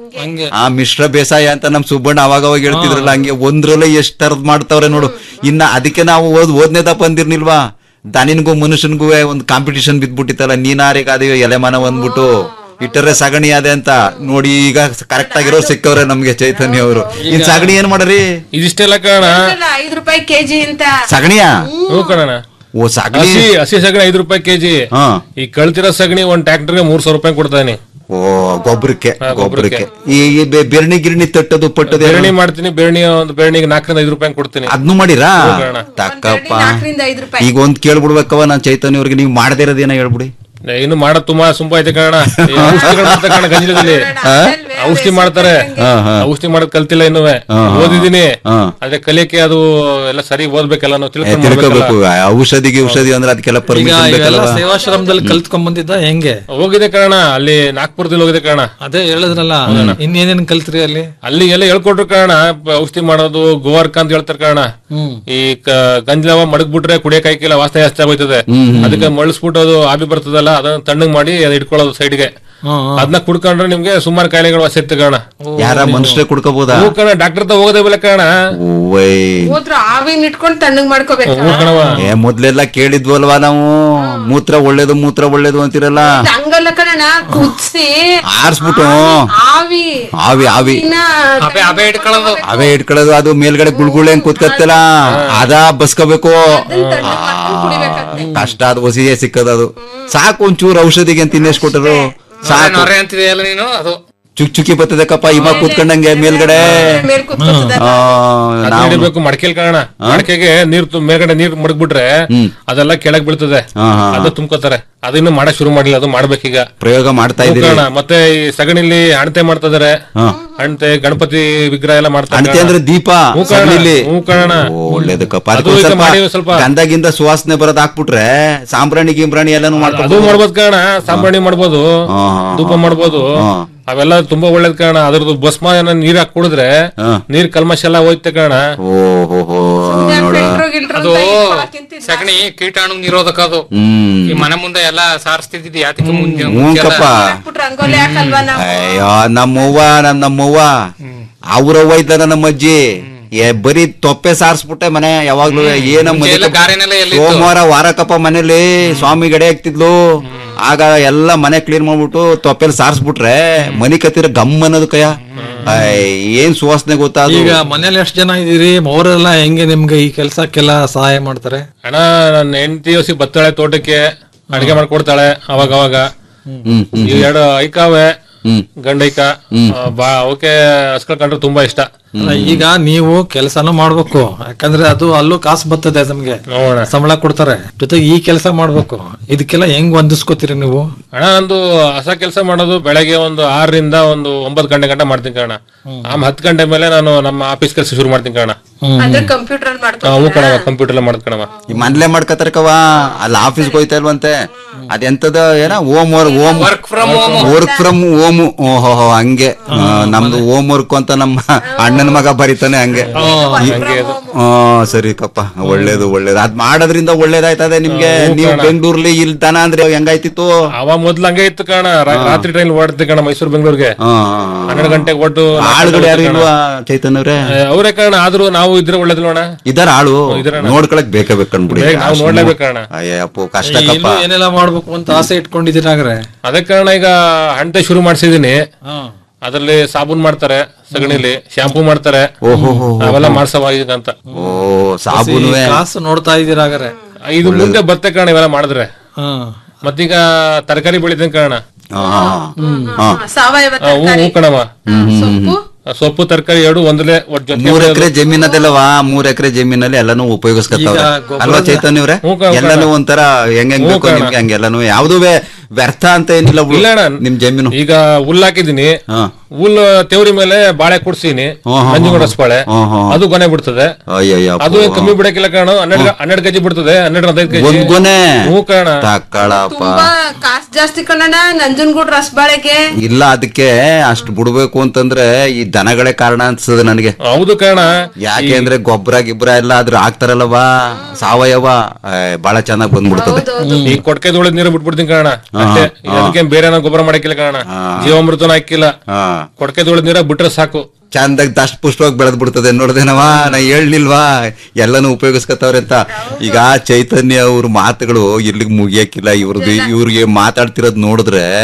ಆ ಮಿಶ್ರ ಬೇಸಾಯ ಅಂತ ನಮ್ ಸುಬ್ಬಣ್ಣ ಅವಾಗ ಅವಾಗ ಹೇಳ್ತಿದ್ರಲ್ಲ ಹಂಗೆ ಒಂದ್ರಲ್ಲೇ ಎಷ್ಟ್ ತರದ್ ಮಾಡ್ತಾವ್ರೆ ನೋಡು ಇನ್ನ ಅದಕ್ಕೆ ನಾವು ಓದ್ ಓದ್ನೇ ತಪ್ಪ ಅಂದಿರ್ನಿಲ್ವಾ ದನಿನ್ಗೂ ಮನುಷ್ಯನ್ಗೂ ಒಂದ್ ಕಾಂಪಿಟಿಷನ್ ಬಿದ್ಬಿಟ್ಟಿತ್ತಲ್ಲ ನೀನಾರಿಗೆ ಅದೇ ಎಲೆಮಾನ ಅಂದ್ಬಿಟ್ಟು ಇಟ್ಟರೆ ಸಗಣಿ ಅದೆ ಅಂತ ನೋಡಿ ಈಗ ಕರೆಕ್ಟ್ ಆಗಿರೋ ಸಿಕ್ಕವ್ರೆ ನಮ್ಗೆ ಚೈತನ್ಯ ಅವರು ಇನ್ ಸಗಣಿ ಏನ್ ಮಾಡರಿ ಇದಿಷ್ಟೆಲ್ಲ ಕಾರಣ ಐದು ರೂಪಾಯಿ ಕೆಜಿ ಅಂತ ಸಗಣಿಯಾ ಹ್ಞೂ ಕಣಣ ಓ ಸಗಣಿ ಹಸಿ ಹಸಿ ಸಗಣಿ ಐದು ರೂಪಾಯಿ ಕೆಜಿ ಹಾ ಈ ಕಳ್ತಿರೋ ಸಗಣಿ ಒಂದ್ ಟ್ರ್ಯಾಕ್ಟರ್ಗೆ ಮೂರ್ ಸಾವಿರ ರೂಪಾಯಿ ಕೊಡ್ತಾನೆ ಓ ಗೊಬ್ಬರಕ್ಕೆ ಹಾ, ಗೊಬ್ಬರಕ್ಕೆ ಈ ಈ ಬೆ- ಬೆರಣಿ ಗಿರಣಿ ತಟ್ಟದು ಪಟ್ಟದು ಬೆರಣಿ ಮಾಡ್ತೀನಿ ಬೆರಣಿ ಒಂದು ಬೆರಣಿಗೆ ನಾಲ್ಕರಿಂದ ಐದು ರೂಪಾಯಿ ಕೊಡ್ತೀನಿ ಅದ್ನು ಮಾಡಿರಾ ಹ್ಞೂ ಕಣಣ್ಣ. ತಕ್ಕಪ್ಪ ನಾಲ್ಕರಿಂದ ಐದು ರೂಪಾಯಿ ಈಗ ಒಂದ್ ಕೇಳ್ಬಿಡ್ಬೇಕವ ನಾನ್ ಚೈತನ್ಯ ಅವ್ರಿಗೆ ನೀವು ಮಾಡದೇ ಇರೋದೇನ ಹೇಳ್ಬಿಡಿ ಇನ್ನು ಮಾಡೋದ್ ತುಂಬಾ ಸುಂಪ ಐತೆ ಕಾರಣ ಔಷಧಿಗಳು ಮಾಡ್ತಾರೆ ಕಾರಣ ಗಂಜಲದಲ್ಲಿ ಔಷಧಿ ಮಾಡ್ತಾರೆ ಹಾ, ಹಾ. ಔಷಧಿ ಮಾಡೋದ್ ಕಲ್ತಿಲ್ಲ ಇನ್ನೂ ಹಾ, ಹಾ. ಓದಿದೀನಿ ಹಾ. ಅದೇ ಕಲಿಯಕ್ಕೆ ಅದು ಎಲ್ಲ ಸರಿ ಓದ್ಬೇಕಲ್ಲ ನಾವು ಏ, ತಿಳ್ಕೊಂಡು ತಿಳ್ಕೊಬೇಕು ಮಾಡ್ಬೇಕಲ್ಲ. ಔಷಧಿಗೆ ಔಷಧಿ ಅಂದ್ರೆ ಅದಕ್ಕೆಲ್ಲ ಈಗ ಪರ್ಮಿಷನ್ ಇವೆಲ್ಲ ಬೇಕಲ್ವಾ ಸೇವಾಶ್ರಮದಲ್ಲಿ ಕಲ್ತ್ಕೊಂಡ್ ಬಂದಿದ್ದ ಹೆಂಗೆ ಹೋಗಿದೆ ಕಾರಣ ಅಲ್ಲಿ ನಾಗ್ಪುರದಲ್ಲಿ ಹೋಗಿದೆ ಕಾರಣ ಅದೇ ಹೇಳಿದ್ರಲ್ಲ ಇನ್ನೇನೇನ್ ಕಲ್ತ್ರಿ ಅಲ್ಲಿ ಅಲ್ಲಿ ಎಲ್ಲ ಹೇಳ್ಕೊಟ್ರು ಕಾರಣ ಪ- ಔಷಧಿ ಮಾಡೋದು ಗೋವಾರ್ಕ ಅಂತ ಹೇಳ್ತಾರೆ ಕಾರಣ ಹ್ಮ್ ಈ ಕ- ಗಂಜಲವ ಮಡಗ್ಬಿಟ್ರೆ ಕುಡಿಯಕ್ ಆಯ್ಕಿಲ್ಲ ವಾಸನೆ ಜಾಸ್ತಿ ಆಗೋಯ್ತದೆ ಹ್ಮ್, ಹ್ಮ್. ಅದಕ್ಕೆ ಮಳಿಸ್ಬಿಟ್ಟು ಅದು ಆಬಿ ಬರ್ತದಲ್ಲ ಅದನ್ನ ತಣ್ಣಗ್ ಮಾಡಿ ಅದ್ ಇಟ್ಕೊಳ್ಳೋದು ಸೈಡ್ಗೆ ಹ್ಮ್, ಹ್ಮ್. ಅದನ್ನ ಕುಡ್ಕೊಂಡ್ರೆ ನಿಮ್ಗೆ ಸುಮಾರು ಕಾಯಿಲೆಗಳು ವಾಸಿತ್ತು ಕಾರಣ ಯಾರ ಮನುಷ್ಯರೇ ಕುಡ್ಕೋಬಹುದಾ ಹೂ ಕಣ ಡಾಕ್ಟರ್ ಹತ್ರ ಹೋಗೋದೇ ಬೆಲೆ ಕಾರಣ ಓಯ್ ಹೋದ್ರು ಆವಿನ ಇಟ್ಕೊಂಡು ತಣ್ಣಗ್ ಮಾಡ್ಕೋಬೇಕು ಹೂ ಕಣವ ಏ ಮೊದ್ಲೆಲ್ಲ ಕೇಳಿದ್ವಲ್ವಾ ನಾವು ಮೂತ್ರ ಒಳ್ಳೇದು ಮೂತ್ರ ಒಳ್ಳೇದು ಅಂತಿರಲ್ಲ ಹಂಗಲ್ಲ ಕಣ ಕುದ್ಸಿ ಆರ್ಸ್ಬಿಟ್ಟು ಆವಿ ಆವಿ ಆವಿ ಇನ್ನ ಅಬೆ ಅಬೆ ಇಟ್ಕೊಳ್ಳೋದು ಅವೇ ಇಟ್ಕೊಳ್ಳೋದು ಅದು ಮೇಲ್ಗಡೆ ಗುಳ್ಗುಳೆ ಹೆಂಗ್ ಕೂತ್ಕತ್ತಲ್ಲ ಅದ ಬಸ್ಕೋಬೇಕು ಕಷ್ಟ ಅದು ಹೊಸಿಗೆ ಸಿಕ್ಕದ ಅದು ಸಾಕು ಒಂಚೂರು ಔಷಧಿಗೆ ಅಂತ ಇನ್ನೆಷ್ಟು ಕೊಟ್ಟರು ಸಾಕು ನೊರೆ ಅಂತಿದೆಯಲ್ಲ ನೀನು ಅದು ಚುಕ್ ಚುಕ್ಕಿ ಬರ್ತದೆ ಕಪ್ಪ ಇವ ಕೂತ್ಕೊಂಡಂಗೆ ಮೇಲ್ಗಡೆ ಮೇಲ್ ಕುತ್ಕೊತದ ಆ, ಅದ್ ನಾವು ಹಿಡಿಬೇಕು ಮಡಕೆಲ್ ಕಾರಣ ಮಡಕೆಗೆ ನೀರ್ ತು- ಮೇಲ್ಗಡೆ ನೀರ್ ಮಡಗ್ಬಿಟ್ರೆ ಹ್ಮ್. ಅದೆಲ್ಲ ಕೆಳಗ್ ಬೀಳ್ತದೆ ಹಾ, ಹಾ, ಅದು ತುಂಬ್ಕೋತಾರೆ ಅದನ್ನು ಮಾಡಕ್ ಶುರು ಮಾಡಿಲ್ಲ ಅದು ಮಾಡ್ಬೇಕೀಗ ಪ್ರಯೋಗ ಮಾಡ್ತಾ ಹೂ ಇದ್ದೀರಿ ಕಣ ಮತ್ತೆ ಈ ಸಗಣಿಲಿ ಅಣತೆ ಮಾಡ್ತಿದಾರೆ ಹಾ. ಅಣತೆ ಗಣಪತಿ ವಿಗ್ರಹ ಎಲ್ಲ ಮಾಡ್ತಾರೆ ಅಣತೆ ಅಂದ್ರೆ ದೀಪ ಹೂ ಕಣ ಸಗಣಿಲಿ ಹೂ ಕಣ ಓ, ಒಳ್ಳೇದು ಕಪ್ಪ ಅದು ಅದಕ್ಕೆ ಈಗ ಸ್ವಲ್ಪ ಮಾಡಿ ಸ್ವಲ್ಪ ಗಂಧಗಿಂದ ಸುವಾಸನೆ ಬರೋದ್ ಹಾಕ್ಬಿಟ್ರೆ ಸಾಂಬ್ರಾಣಿ ಗಿಂಬ್ರಾಣಿ ಎಲ್ಲಾನು ಅದು ಮಾಡ್ಕೊಂಡು ಮಾಡ್ಬೋದು ಕಾರಣ ಸಾಂಬ್ರಾಣಿ ಮಾಡ್ಬೋದು ಹಾ, ಹಾ, ಧೂಪ ಮಾಡ್ಬೋದು ಹಾ. ಅವೆಲ್ಲ ತುಂಬಾ ಒಳ್ಳೇದ್ ಕಾರಣ ಅದ್ರದ್ದು ಭಸ್ಮ ಏನ ನೀರ್ ಹಾಕಿ ಕುಡಿದ್ರೆ ಹಾ. ನೀರ್ ಕಲ್ಮಶ ಎಲ್ಲ ಹೋಯ್ತೆ ಕಾರಣ ಓ ಹೋ ಹೋ ನೋಡ ಅದು ಸಗಣಿ ಕೀಟಾಣು ನಿರೋಧಕ ಅದು ಹ್ಮ್ ಈ ಮನೆ ಮುಂದೆ ಎಲ್ಲ ಸಾರಿಸ್ತಿದ್ದಿ ಯಾತಕ್ಕೆ ಮುಂಚೆ ಹ್ಞೂ ಮುಂಚೆ ಎಲ್ಲ ಕಪ್ಪ ರಂಗೋಲಿ ಹಾಕಲ್ವಾ ನಾವು ಅಯ್ಯೋ ನಮ್ಮವ್ವ ನಮ್ ನಮ್ಮವ್ವ ಅವ್ರವ್ವ ಇದ್ದಾರ ನಮ್ಮ ಅಜ್ಜಿ ಏ ಬರೀ ತೊಪ್ಪೆ ಸಾರಿಸ್ಬಿಟ್ಟೆ ಮನೆ ಯಾವಾಗ್ಲೂ ಏನ ಮುಂಚೆ ಎಲ್ಲ ಗಾರೆನೆಲ್ಲ ಎಲ್ಲಿತ್ತು? ಸೋಮವಾರ ವಾರಕ್ಕಪ್ಪ ಮನೇಲಿ ಸ್ವಾಮಿ ಗಡೆ ಆಗ್ತಿದ್ಲು ಆಗ ಎಲ್ಲ ಮನೆ ಕ್ಲೀನ್ ಮಾಡ್ಬಿಟ್ಟು ತೊಪ್ಪೆಲ್ ಸಾರಿಸ್ಬಿಟ್ರೆ ಮನಿ ಕತ್ತಿರ ಗಮ್ ಅನ್ನೋದು ಕಯ ಅಯ್ಯ್, ಏನ್ ಸುವಾಸನೆ ಗೊತ್ತಾ ಅದು ಈಗ ಮನೇಲಿ ಎಷ್ಟು ಜನ ಇದೀರಿ ಅವರೆಲ್ಲ ಹೆಂಗೆ ನಿಮ್ಗೆ ಈ ಕೆಲ್ಸಕ್ಕೆಲ್ಲ ಸಹಾಯ ಮಾಡ್ತಾರೆ ಅಣ್ಣ ನನ್ನ ಹೆಂಡತಿ ದಿವಸ ಬತ್ತಾಳೆ ತೋಟಕ್ಕೆ ಅಡಿಗೆ ಮಾಡ್ಕೊಡ್ತಾಳೆ ಅವಾಗ ಅವಾಗ ಹ್ಮ್ ಹ್ಮ್ ಈ ಎರಡು ಐಕಾವೆ ಹ್ಮ್ ಗಂಡೈಕ ಆ, ಬಾ ಅವಕ್ಕೆ ಹಸ್ಕೊಳ್ಕೊಂಡ್ರೆ ತುಂಬಾ ಇಷ್ಟ ಅಲ್ಲ, ಈಗ ನೀವು ಕೆಲಸನೂ ಮಾಡ್ಬೇಕು ಯಾಕಂದ್ರೆ ಅದು ಅಲ್ಲೂ ಕಾಸು ಬರ್ತದೆ ನಮ್ಗೆ ನೋಡೋಣ ಸಂಬಳ ಕೊಡ್ತಾರೆ ಜೊತೆಗೆ ಈ ಕೆಲಸ ಮಾಡ್ಬೇಕು ಇದಕ್ಕೆಲ್ಲ ಹೆಂಗ್ ಹೊಂದಿಸ್ಕೋತೀರಿ ನೀವು ಅಣ್ಣ ನಂದು ಹೊಸ ಕೆಲಸ ಮಾಡೋದು ಬೆಳಗ್ಗೆ ಒಂದು ಆರರಿಂದ ಒಂದು ಒಂಬತ್ತು ಗಂಟೆ ಗಂಟೆ ಮಾಡ್ತೀನಿ ಕಣ ಆಮೇಲೆ ಹತ್ತು ಗಂಟೆ ಮೇಲೆ ನಾನು ನಮ್ಮ ಆಫೀಸ್ ಕೆಲಸ ಶುರು ಮಾಡ್ತೀನಿ ಕಣ ಅಂದ್ರೆ ಕಂಪ್ಯೂಟರ್ ಹೂ ಮಾಡ್ಕೊ ಕಣವ ಕಂಪ್ಯೂಟರ್ ಎಲ್ಲ ಮಾಡ್ಕಣವ ಈ ಮನ್ಲೆ ಮಾಡ್ಕತಾರ ಕವ ಅಲ್ಲಿ ಆಫೀಸ್ಗೆ ಹೋಯ್ತಾ ಇಲ್ವಂತೆ ಅದೆಂತದ ಏನ home work home work from home work from home ಓಹೋ ಹಂಗೆ ಆ, ನಮ್ದು ಓಮ್ ವರ್ಕ್ ಅಂತ ನಮ್ಮ ಅಣ್ಣನ ಮಗ ಬರೀತಾನೆ ಹಂಗೆ ಈ- ಆ, ಸರಿ ಕಪ್ಪ ಒಳ್ಳೇದು ಒಳ್ಳೇದು ಅದ್ ಮಾಡೋದ್ರಿಂದ ಒಳ್ಳೇದಾಯ್ತದೆ ನಿಮ್ಗೆ ನೀವು ಬೆಂಗಳೂರ್ಲಿ ಇಲ್ಲಿ ದನ ಅಂದ್ರೆ ಹೆಂಗಾಯ್ತಿತ್ತು ಅವ ಮೊದ್ಲು ಹಂಗೆ ಇತ್ತು ಕಣ ರಾ- ರಾತ್ರಿ ಟ್ರೈನ್ ಓಡ್ತಿ ಕಣ ಮೈಸೂರು ಬೆಂಗಳೂರಿಗೆ ಆ, ಹನ್ನೆರಡು ಗಂಟೆಗೆ ಒಟ್ಟು ಆಳುಗಳು ಯಾರು ಇಲ್ವಾ ಚೈತನ್ಯ ಅವ್ರೆ ಅವರೇ ಕಾರಣ ಆದ್ರೂ ನಾವು ಇದ್ರೆ ಒಳ್ಳೇದಿಲ್ವಣ ಇದಾರ ಆಳು ಇದಾರಣ್ಣ. ನೋಡ್ಕೊಳಕ್ ಬೇಕೇ ಬೇಕನ್ಬಿಡಿ ಬೇಗ ನಾವು ನೋಡ್ಲೇಬೇಕಣ್ಣ. ಅಯ್ಯಪ್ಪ ಕಷ್ಟ ಇನ್ನು ಕಪ್ಪ ಏನೆಲ್ಲ ಮಾಡ್ಬೇಕು ಅಂತ ಆಸೆ ಇಟ್ಕೊಂಡಿದ್ದೀರಾಗ್ರೆ ಅದೇ ಕಾರಣ ಈಗ ಹಣ್ತೆ ಶುರು ಮಾಡ್ಸಿದೀನಿ ಅದ್ರಲ್ಲಿ ಸಾಬೂನ್ ಮಾಡ್ತಾರೆ ಸಗಣಿಲಿ ಶಾಂಪೂ ಮಾಡ್ತಾರೆ ಓಹೋ ಅವೆಲ್ಲ ಮಾಡ್ಸವ ಈಗ ಅಂತ ಓ ಸಾಬೂನುವೆ ಕಾಸು ನೋಡ್ತಾ ಇದ್ದೀರಾಗ್ರೆ ಇದು ಮುಂದೆ ಬತ್ತೆ ಕಾರಣ ಇವೆಲ್ಲ ಮಾಡಿದ್ರೆ ಹ್ಮ್ ಮತ್ತೀಗ ತರಕಾರಿ ಬೆಳಿತೀನಿ ಕಾರಣ ಹಾ, ಹಾ. ಸಾವಯವ ಹೂ ಹೂ ತರಕಾರಿ ಕಣವ ಸೊಪ್ಪು ಸೊಪ್ಪು ತರಕಾರಿ ಎರಡು ಒಂದಲೇ ಒಟ್ ಜೊತೆ ಮೂರ್ ಎಕರೆ ಜಮೀನದಲ್ಲವಾ ಮೂರ್ ಎಕರೆ ಜಮೀನಲ್ಲಿ ಎಲ್ಲಾನು ಉಪಯೋಗಿಸ್ಕೊತಾವ್ರೆ ಈಗ ಗೊಬ್ಬರದ- ಅಲ್ವಾ ಚೈತನ್ಯ ಅವ್ರೆ ಹ್ಞೂ ಕಣ, ಎಲ್ಲಾನು ಒಂಥರ ಹೆಂಗ್ ಹೆಂಗ್ ಹ್ಞೂ ಬೇಕು ಕಣ. ನಿಮ್ಗೆ ಹಂಗೆಲ್ಲಾನು ಯಾವ್ದು ವ್ಯರ್ಥ ಅಂತ ಏನಿಲ್ಲ ಬಿಡು. ಇಲ್ಲ ಅಣ್ಣ. ನಿಮ್ ಜಮೀನು ಈಗ ಹುಲ್ ಹಾಕಿದೀನಿ ಹಾ. ಹುಲ್ ತೆವರಿ ಮೇಲೆ ಬಾಳೆ ಕುಡ್ಸೀನಿ ಹ್ಞೂ, ಹ್ಞೂ, ನಂಜುಗಡಸ್ ಬಾಳೆ ಹ್ಞೂ, ಹ್ಞೂ. ಅದು ಗೊನೆ ಬಿಡ್ತದೆ ಅಯ್ಯಯ್ಯಪ್ಪ. ಅದು ಏನ್ ಕಮ್ಮಿ ಬಿಡಕ್ಕಿಲ್ಲ ಕಾರಣ ಹನ್ನೆರಡು ಹನ್ನೆರಡು ಕೆಜಿ ಬಿಡ್ತದೆ ಹನ್ನೆರಡು ಹದಿನೈದು ಕೆಜಿ ಒಂದ್ ಗೊನೆ ಹೂ ಕಾರಣ ತಕ್ಕಳಪ್ಪ ತುಂಬಾ ಕಾಸ್ ಜಾಸ್ತಿ ಕಣಣ್ಣ ನಂಜನಗೂಡ್ ರಸಬಾಳೆಗೆ ಇಲ್ಲ ಅದಕ್ಕೆ ಅಷ್ಟು ಬಿಡ್ಬೇಕು ಅಂತಂದ್ರೆ ಈ ದನಗಳೇ ಕಾರಣ ಅನ್ಸ್ತದೆ ನನಗೆ ಹೌದು ಕಾರಣ ಯಾಕೆ ಅಂದ್ರೆ ಗೊಬ್ಬರ ಗಿಬ್ಬರ ಎಲ್ಲ ಅದ್ರ ಹಾಕ್ತಾರಲ್ಲವಾ ಸಾವಯವ ಏ, ಬಹಳ ಚೆನ್ನಾಗ್ ಬಂದ್ಬಿಡ್ತದೆ ಈ ಕೊಟ್ಕೆ ತೊಳೆದ್ ನೀರು ಬಿಟ್ಬಿಡ್ತೀನಿ ಕಾರಣ ಅಷ್ಟೇ ಅದಕ್ಕೆ ಬೇರೆ ಏನೋ ಗೊಬ್ಬರ ಮಾಡಕ್ಕಿಲ್ಲ ಕಾರಣ ಜೀವಾಮೃತನ ಹಾಕಿಲ್ಲ ಹಾ ಕೊಟ್ಕೆ ತೊಳೆದ್ ನೀರ ಬಿಟ್ರೆ ಸಾಕು ಚಂದಾಗಿ ದಷ್ಟ ಪುಷ್ಟವಾಗಿ ಬೆಳೆದ್ ಬಿಡ್ತದೆ ನೋಡ್ದೇನವಾ ನಾ ಹೇಳ್ಲಿಲ್ವಾ ಎಲ್ಲಾನು ಉಪಯೋಗಿಸ್ಕೊತಾವ್ರೆ ಅಂತ ಈಗ ಚೈತನ್ಯ ಅವ್ರ ಮಾತುಗಳು ಇಲ್ಲಿಗೆ ಮುಗಿಯಕ್ಕಿಲ್ಲ ಇವ್ರದ್ದು ಇವ್ರಿಗೆ ಮಾತಾಡ್ತಿರೋದ್ ನೋಡಿದ್ರೆ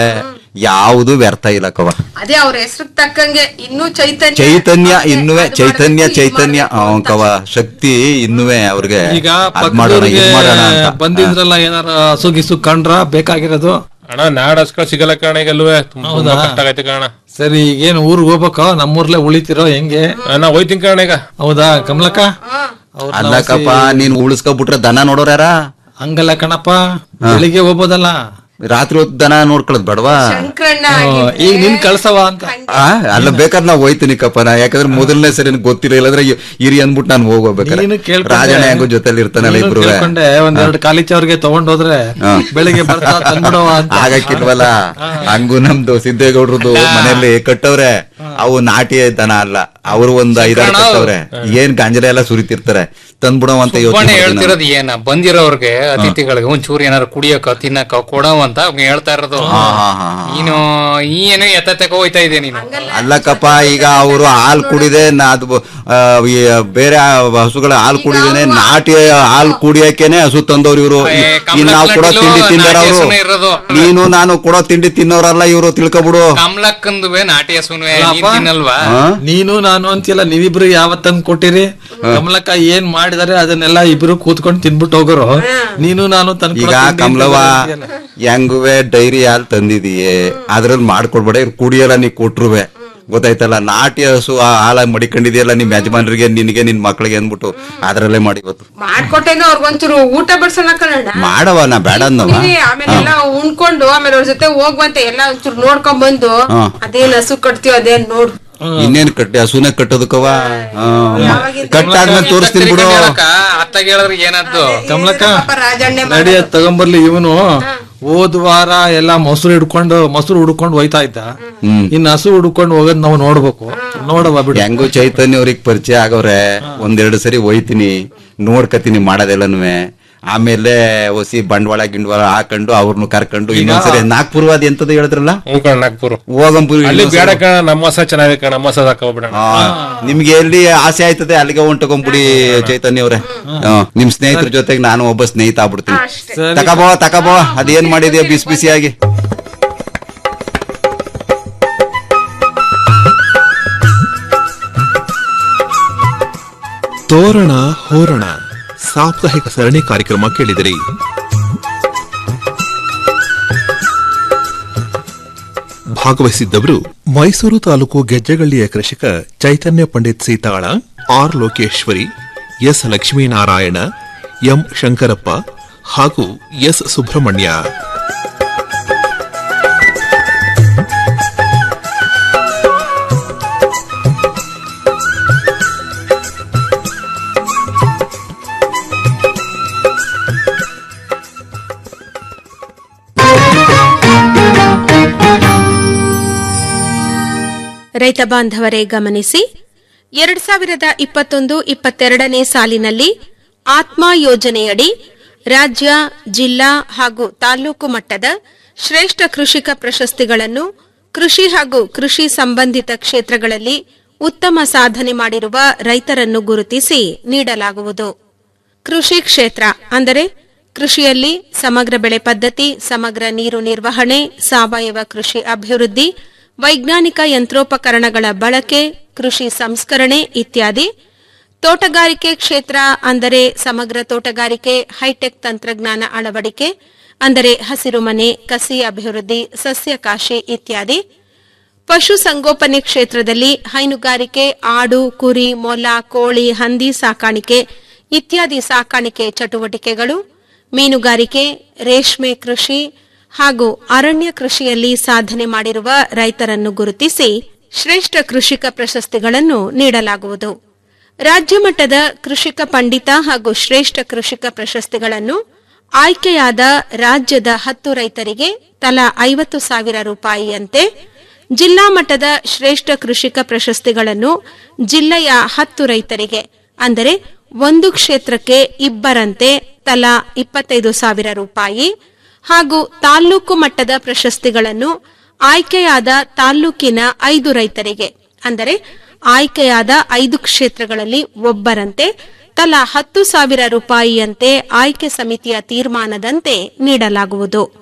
ಯಾವುದು ವ್ಯರ್ಥ ಇಲ್ಲ ಕವ ಅದೇ ಅವ್ರ ಹೆಸರು ತಕ್ಕಂಗೆ ಇನ್ನೂ ಚೈತನ್ಯ ಚೈತನ್ಯ ಇನ್ನುವೆ ಚೈತನ್ಯ ಚೈತನ್ಯ ಅವ್ನ್ ಕವ ಶಕ್ತಿ ಇನ್ನುವೆ ಅವ್ರಿಗೆ ಈಗ ಅದ್ ಮಾಡೋಣ ಪಕ್ಕದವ್ರಿಗೆ ಇದ್ ಮಾಡೋಣ ಅಂತ ಬಂದಿದ್ರಲ್ಲ ಏನಾರ ಹಸು ಗಿಸು ಕಂಡ್ರ ಬೇಕಾಗಿರೋದು ಅಣ್ಣ ನಾಡ್ ಹಸ್ಗಳು ಸಿಗಲ್ಲ ಕಾಣ ಈಗ ಅಲ್ವೇ ತುಂಬಾ ಹೌದಾ? ಕಷ್ಟ ಆಗೈತೆ ಕಾಣ ಸರಿ ಈಗೇನ್ ಊರ್ಗ್ ಹೋಗ್ಬೇಕ ನಮ್ಮೂರ್ಲೆ ಉಳಿತಿರೋ ಹೆಂಗೆ ನಾ ಹೋಯ್ತೀನಿ ಕಾಣ ಈಗ ಹೌದಾ ಕಮಲಕ್ಕ ಅಲ್ಲಕ್ಕಪ್ಪ ನೀನ್ ಉಳಿಸ್ಕೊಬಿಟ್ರೆ ದನ ನೋಡೋರ್ ಯಾರ ಹಂಗಲ್ಲ ಕಣಪ್ಪ ಬೆಳಿಗ್ಗೆ ಹೋಗ್ಬೋದಲ್ಲ ರಾತ್ರಿ ಹೊತ್ತು ದನ ನೋಡ್ಕೊಳ್ಳೋದ್ ಬೇಡವಾ ಶಂಕರಣ್ಣ ಈಗ ನಿನ್ ಕಳ್ಸವ ಅಂತ ಆ, ಅಲ್ಲ ಬೇಕಾದ್ರೆ ನಾ ಹೋಯ್ತೀನಿ ಕಪ್ಪ ನಾ ಯಾಕಂದ್ರೆ ಮೊದಲನೇ ಸರಿ ನನಗೆ ಗೊತ್ತಿರಲಿಲ್ಲ ಅಂದ್ರೆ ಇರಿ ಅಂದ್ಬಿಟ್ಟು ನಾನು ಹೋಗ್ಬೇಕಾರೆ ನೀನು ಕೇಳ್ಕೊಂಡೆ. ರಾಜಣ್ಣ ಹೆಂಗೋ ಜೊತೆಲಿ ಇರ್ತಾನಲ್ಲ ನೀನು ಇಬ್ರು ಕೇಳ್ಕೊಂಡೆ ಒಂದೆರಡು ಕಾಲಿಚ ಅವ್ರಿಗೆ ತಗೊಂಡೋದ್ರೆ ಹಾ. ಬೆಳಿಗ್ಗೆ ಬರ್ತಾ ತಂದ್ಬಿಡವ ಅಂತ ಆಗಕ್ಕಿಲ್ವಲ್ಲ ಹಂಗೂ ನಮ್ದು ಸಿದ್ದೇಗೌಡ್ರದ್ದು ಮನೆಯಲ್ಲಿ ಕಟ್ಟವ್ರೆ ಅವು ನಾಟಿ ದನ ಅಲ್ಲ ಅವರು ಒಂದ್ ಐದಾರು ಕಣೋ. ಕಟ್ಟವ್ರೆ ಏನ್ ಗಾಂಜಲ ಎಲ್ಲ ಸುರಿತಿರ್ತಾರೆ ತಂದ್ಬಿಡವ ಅಂತ ಯೋಚನೆ ಸುಬ್ಬಣ್ಣ ಮಾಡ್ತೀನಿ ನಾನು. ಹೇಳ್ತಿರೋದು ಏನ ಬಂದಿರೋರ್ಗೆ ಅತಿಥಿಗಳಿಗೆ ಒಂಚೂರು ಏನಾರು ಕುಡಿಯಕ ತಿನ್ನಕ ಕೊಡವ ಅಂತ ಅವ್ನ್ ಹೇಳ್ತಾ ಇರೋದು ಹಾ, ಹಾ, ಹಾ, ಹಾ. ನೀನು ಈ ಏನು ಎತ್ತಕ್ಕ ಹೋಯ್ತಾ ಇದೆ ನೀನು ಅಲ್ಲಕ್ಕಪ್ಪ ಈಗ ಅವರು ಹಾಲು ಕುಡಿದೆ ನಾ ಅದು ಆ, ಈ ಬೇರೆ ಹಸುಗಳ ಹಾಲು ಕುಡಿದೇನೆ ನಾಟಿ ಹಾಲು ಕುಡಿಯಕ್ಕೇನೆ ಹಸು ತಂದವ್ರು ಇವರು ಏ, ಇನ್ ನಾವು ಕೊಡೋ ಕಮಲಕ್ಕಂಡ್ಲು ತಿಂಡಿ ತಿಂದಾರ ನಾಟಿ ಅವರು ಹಸುನೇ ಇರೋದು. ನೀನು ನಾನು ಕೊಡೋ ತಿಂಡಿ ತಿನ್ನೋರಲ್ಲ ಇವರು ತಿಳ್ಕೊಬಿಡು ಕಮಲಕ್ಕಂದುವೆ ನಾಟಿ ಹಸುನುವೆ ನೀನ್ ಅಲ್ಲಪ್ಪ, ತಿನ್ನಲ್ವಾ ನೀನು ನಾನು ಅಂತಿಲ್ಲ ನೀವಿಬ್ರು ಯಾವತ್ತಂದ್ ಕೊಟ್ಟಿರಿ ಕಮಲಕ್ಕ ಏನ್ ಮಾಡಿದಾರೆ ಅದನ್ನೆಲ್ಲ ಇಬ್ರು ಕೂತ್ಕೊಂಡು ತಿನ್ಬಿಟ್ಟು ಹೋಗೋರು ನೀನು ನಾನು ತನ್ಕೊಳಕ್ ಈಗ ತಿಂಡಿ ಅಂತ ಕಮಲವ ಹೇಳ್ತೀಯಲ್ಲ. ಹೆಂಗುವೆ ಡೈರಿ ಹಾಲು ತಂದಿದೀಯೆ ಅದ್ರಲ್ಲಿ ಮಾಡ್ಕೊಡ್ಬೇಡ ಇವ್ರು ಕುಡಿಯಲ್ಲ ನೀ ಕೊಟ್ರುವೆ ಗೊತ್ತಾಯ್ತಲ್ಲ ನಾಟಿ ಹಸು ಆ ಹಾಲ ಮಡಿಕೊಂಡಿದೆಯಲ್ಲ ನಿಮ್ ಯಜಮಾನ್ರಿಗೆ ನಿನಗೆ ನಿನ್ ಮಕ್ಳಿಗೆ ಅಂದ್ಬಿಟ್ಟು ಅದ್ರಲ್ಲೇ ಮಾಡಿ ಇವತ್ತು ಮಾಡ್ಕೊಟ್ಟೇನೋ ಅವ್ರಿಗೊಂಚೂರು ಊಟ ಬಡ್ಸೋಣ ಕಣಣ್ಣ ಮಾಡವ ನಾ ಬೇಡ ಅನ್ನವ ಇರಿ, ಆಮೇಲೆ ಎಲ್ಲ ಉಣ್ಕೊಂಡು ಆಮೇಲೆ ಅವ್ರ ಜೊತೆ ಹೋಗ್ವಂತೆ ಎಲ್ಲ ಒಂಚೂರು ನೋಡ್ಕೊಂಡ್ ಬಂದು ಹಾ. ಅದೇನ್ ಹಸು ಕಟ್ತೀವಿ ಅದೇನ್ ನೋಡು ಇನ್ನೇನ್ ಕಟ್ಟಿ ಹಸುನೆ ಕಟ್ಟೋದಕ್ಕವ ಕಟ್ಟಾದ್ಮೇಲೆ ತೋರಿಸ್ತೀನಿ ಬಿಡು ಅತ್ತಾಗ ಹೇಳಿದ್ರೆ ಏನದ್ದು ಕಮಲಕ್ಕ ರಾಜಣ್ಣೆ ನಡಿ ಅದ್ ತಗೊಂಬರ್ಲಿ ಇವನು ಹೋದ್ ವಾರ ಎಲ್ಲ ಮೊಸರು ಹಿಡ್ಕೊಂಡು ಮೊಸರು ಹುಡ್ಕೊಂಡು ಹೋಯ್ತಾ ಇದ್ದ ಹ್ಮ್ ಇನ್ ಹಸು ಹುಡ್ಕೊಂಡು ಹೋಗೋದ್ ನಾವು ನೋಡ್ಬೇಕು ನೋಡವ ಬಿಡು ಹೆಂಗು ಚೈತನ್ಯ ಅವ್ರಿಗೆ ಪರಿಚಯ ಆಗವ್ರೆ ಒಂದೆರಡು ಸರಿ ಹೋಯ್ತೀನಿ ನೋಡ್ಕತೀನಿ ಮಾಡೋದೆಲ್ಲನು ಆಮೇಲೆ ಹೊಸಿ ಬಂಡವಾಳ ಗಿಂಡವಾಳ ಹಾಕೊಂಡು ಅವ್ರನ್ನು ಕರ್ಕೊಂಡು ಇನ್ನೊಂದ್ಸರಿ ನಾಗ್ಪುರವಾದ ಎಂತದ್ದು ಹೇಳಿದ್ರಲ್ಲ ಹ್ಞೂ ಕಣ ನಾಗ್ಪುರ ಹೋಗಂಪುರ ಅಲ್ಲಿ ಬೇಡ ಕಣ ನಮ್ಮ ಹೊಸ ಚೆನ್ನಾಗಿದೆ ಕಣ ನಮ್ಮ ಹೊಸ ಹಾಕೋಬಿಡೋಣ ನಿಮ್ಗೆ ಎಲ್ಲಿ ಆಸೆ ಆಯ್ತದೆ ಅಲ್ಲಿಗೆ ಹೊಂಟಕೊಂಬಿಡಿ ಚೈತನ್ಯ ಅವ್ರೆ ಹಾ, ನಿಮ್ ಸ್ನೇಹಿತರ ಜೊತೆಗೆ ನಾನು ಒಬ್ಬ ಸ್ನೇಹಿತ ಆಗ್ಬಿಡ್ತೀನಿ ತಕಬೋ ತಕಬೋ ಅದೇನ್ ಮಾಡಿದ್ಯಾ ಬಿಸಿ ಬಿಸಿಯಾಗಿ ತೋರಣ ಹೋರಣ ಸಾಪ್ತಾಹಿಕ ಸರಣಿ ಕಾರ್ಯಕ್ರಮ ಕೇಳಿದಿರಿ ಭಾಗವಹಿಸಿದ್ದವರು ಮೈಸೂರು ತಾಲೂಕು ಗೆಜ್ಜೆಗಳ್ಳಿಯ ಕೃಷಿಕ ಚೈತನ್ಯ ಪಂಡಿತ್ ಸೀತಾಳ R Lokeshwari S Lakshminarayana M Shankarappa ಹಾಗೂ ಎಸ್ ಸುಬ್ರಹ್ಮಣ್ಯ ರೈತ ಬಾಂಧವರೇ ಗಮನಿಸಿ ಎರಡ್ ಸಾವಿರದ ಇಪ್ಪತ್ತೊಂದು ಇಪ್ಪತ್ತೆರಡನೇ ಸಾಲಿನಲ್ಲಿ ಆತ್ಮ ಯೋಜನೆಯಡಿ ರಾಜ್ಯ ಜಿಲ್ಲಾ ಹಾಗೂ ತಾಲೂಕು ಮಟ್ಟದ ಶ್ರೇಷ್ಠ ಕೃಷಿಕ ಪ್ರಶಸ್ತಿಗಳನ್ನು ಕೃಷಿ ಹಾಗೂ ಕೃಷಿ ಸಂಬಂಧಿತ ಕ್ಷೇತ್ರಗಳಲ್ಲಿ ಉತ್ತಮ ಸಾಧನೆ ಮಾಡಿರುವ ರೈತರನ್ನು ಗುರುತಿಸಿ ನೀಡಲಾಗುವುದು ಕೃಷಿ ಕ್ಷೇತ್ರ ಅಂದರೆ ಕೃಷಿಯಲ್ಲಿ ಸಮಗ್ರ ಬೆಳೆ ಪದ್ಧತಿ ಸಮಗ್ರ ನೀರು ನಿರ್ವಹಣೆ ಸಾವಯವ ಕೃಷಿ ಅಭಿವೃದ್ಧಿ ವೈಜ್ಞಾನಿಕ ಯಂತ್ರೋಪಕರಣಗಳ ಬಳಕೆ ಕೃಷಿ ಸಂಸ್ಕರಣೆ ಇತ್ಯಾದಿ ತೋಟಗಾರಿಕೆ ಕ್ಷೇತ್ರ ಅಂದರೆ ಸಮಗ್ರ ತೋಟಗಾರಿಕೆ ಹೈಟೆಕ್ ತಂತ್ರಜ್ಞಾನ ಅಳವಡಿಕೆ ಅಂದರೆ ಹಸಿರುಮನೆ ಕಸಿ ಅಭಿವೃದ್ಧಿ ಸಸ್ಯಕಾಶಿ ಇತ್ಯಾದಿ ಪಶು ಸಂಗೋಪನೆ ಕ್ಷೇತ್ರದಲ್ಲಿ ಹೈನುಗಾರಿಕೆ ಆಡು ಕುರಿ ಮೊಲ ಕೋಳಿ ಹಂದಿ ಸಾಕಾಣಿಕೆ ಇತ್ಯಾದಿ ಸಾಕಾಣಿಕೆ ಚಟುವಟಿಕೆಗಳು ಮೀನುಗಾರಿಕೆ ರೇಷ್ಮೆ ಕೃಷಿ ಹಾಗೂ ಅರಣ್ಯ ಕೃಷಿಯಲ್ಲಿ ಸಾಧನೆ ಮಾಡಿರುವ ರೈತರನ್ನು ಗುರುತಿಸಿ ಶ್ರೇಷ್ಠ ಕೃಷಿಕ ಪ್ರಶಸ್ತಿಗಳನ್ನು ನೀಡಲಾಗುವುದು ರಾಜ್ಯ ಮಟ್ಟದ ಕೃಷಿಕ ಪಂಡಿತ ಹಾಗೂ ಶ್ರೇಷ್ಠ ಕೃಷಿಕ ಪ್ರಶಸ್ತಿಗಳನ್ನು ಆಯ್ಕೆಯಾದ ರಾಜ್ಯದ ಹತ್ತು ರೈತರಿಗೆ ತಲಾ ಐವತ್ತು ಸಾವಿರ ರೂಪಾಯಿಯಂತೆ ಜಿಲ್ಲಾ ಮಟ್ಟದ ಶ್ರೇಷ್ಠ ಕೃಷಿಕ ಪ್ರಶಸ್ತಿಗಳನ್ನು ಜಿಲ್ಲೆಯ ಹತ್ತು ರೈತರಿಗೆ ಅಂದರೆ ಒಂದು ಕ್ಷೇತ್ರಕ್ಕೆ ಇಬ್ಬರಂತೆ ತಲಾ ಇಪ್ಪತ್ತೈದು ಸಾವಿರ ರೂಪಾಯಿ ಹಾಗೂ ತಾಲ್ಲೂಕು ಮಟ್ಟದ ಪ್ರಶಸ್ತಿಗಳನ್ನು ಆಯ್ಕೆಯಾದ ತಾಲ್ಲೂಕಿನ ಐದು ರೈತರಿಗೆ ಅಂದರೆ ಆಯ್ಕೆಯಾದ ಐದು ಕ್ಷೇತ್ರಗಳಲ್ಲಿ ಒಬ್ಬರಂತೆ ತಲಾ ಹತ್ತು ಸಾವಿರ ರೂಪಾಯಿಯಂತೆ ಆಯ್ಕೆ ಸಮಿತಿಯ ತೀರ್ಮಾನದಂತೆ ನೀಡಲಾಗುವುದು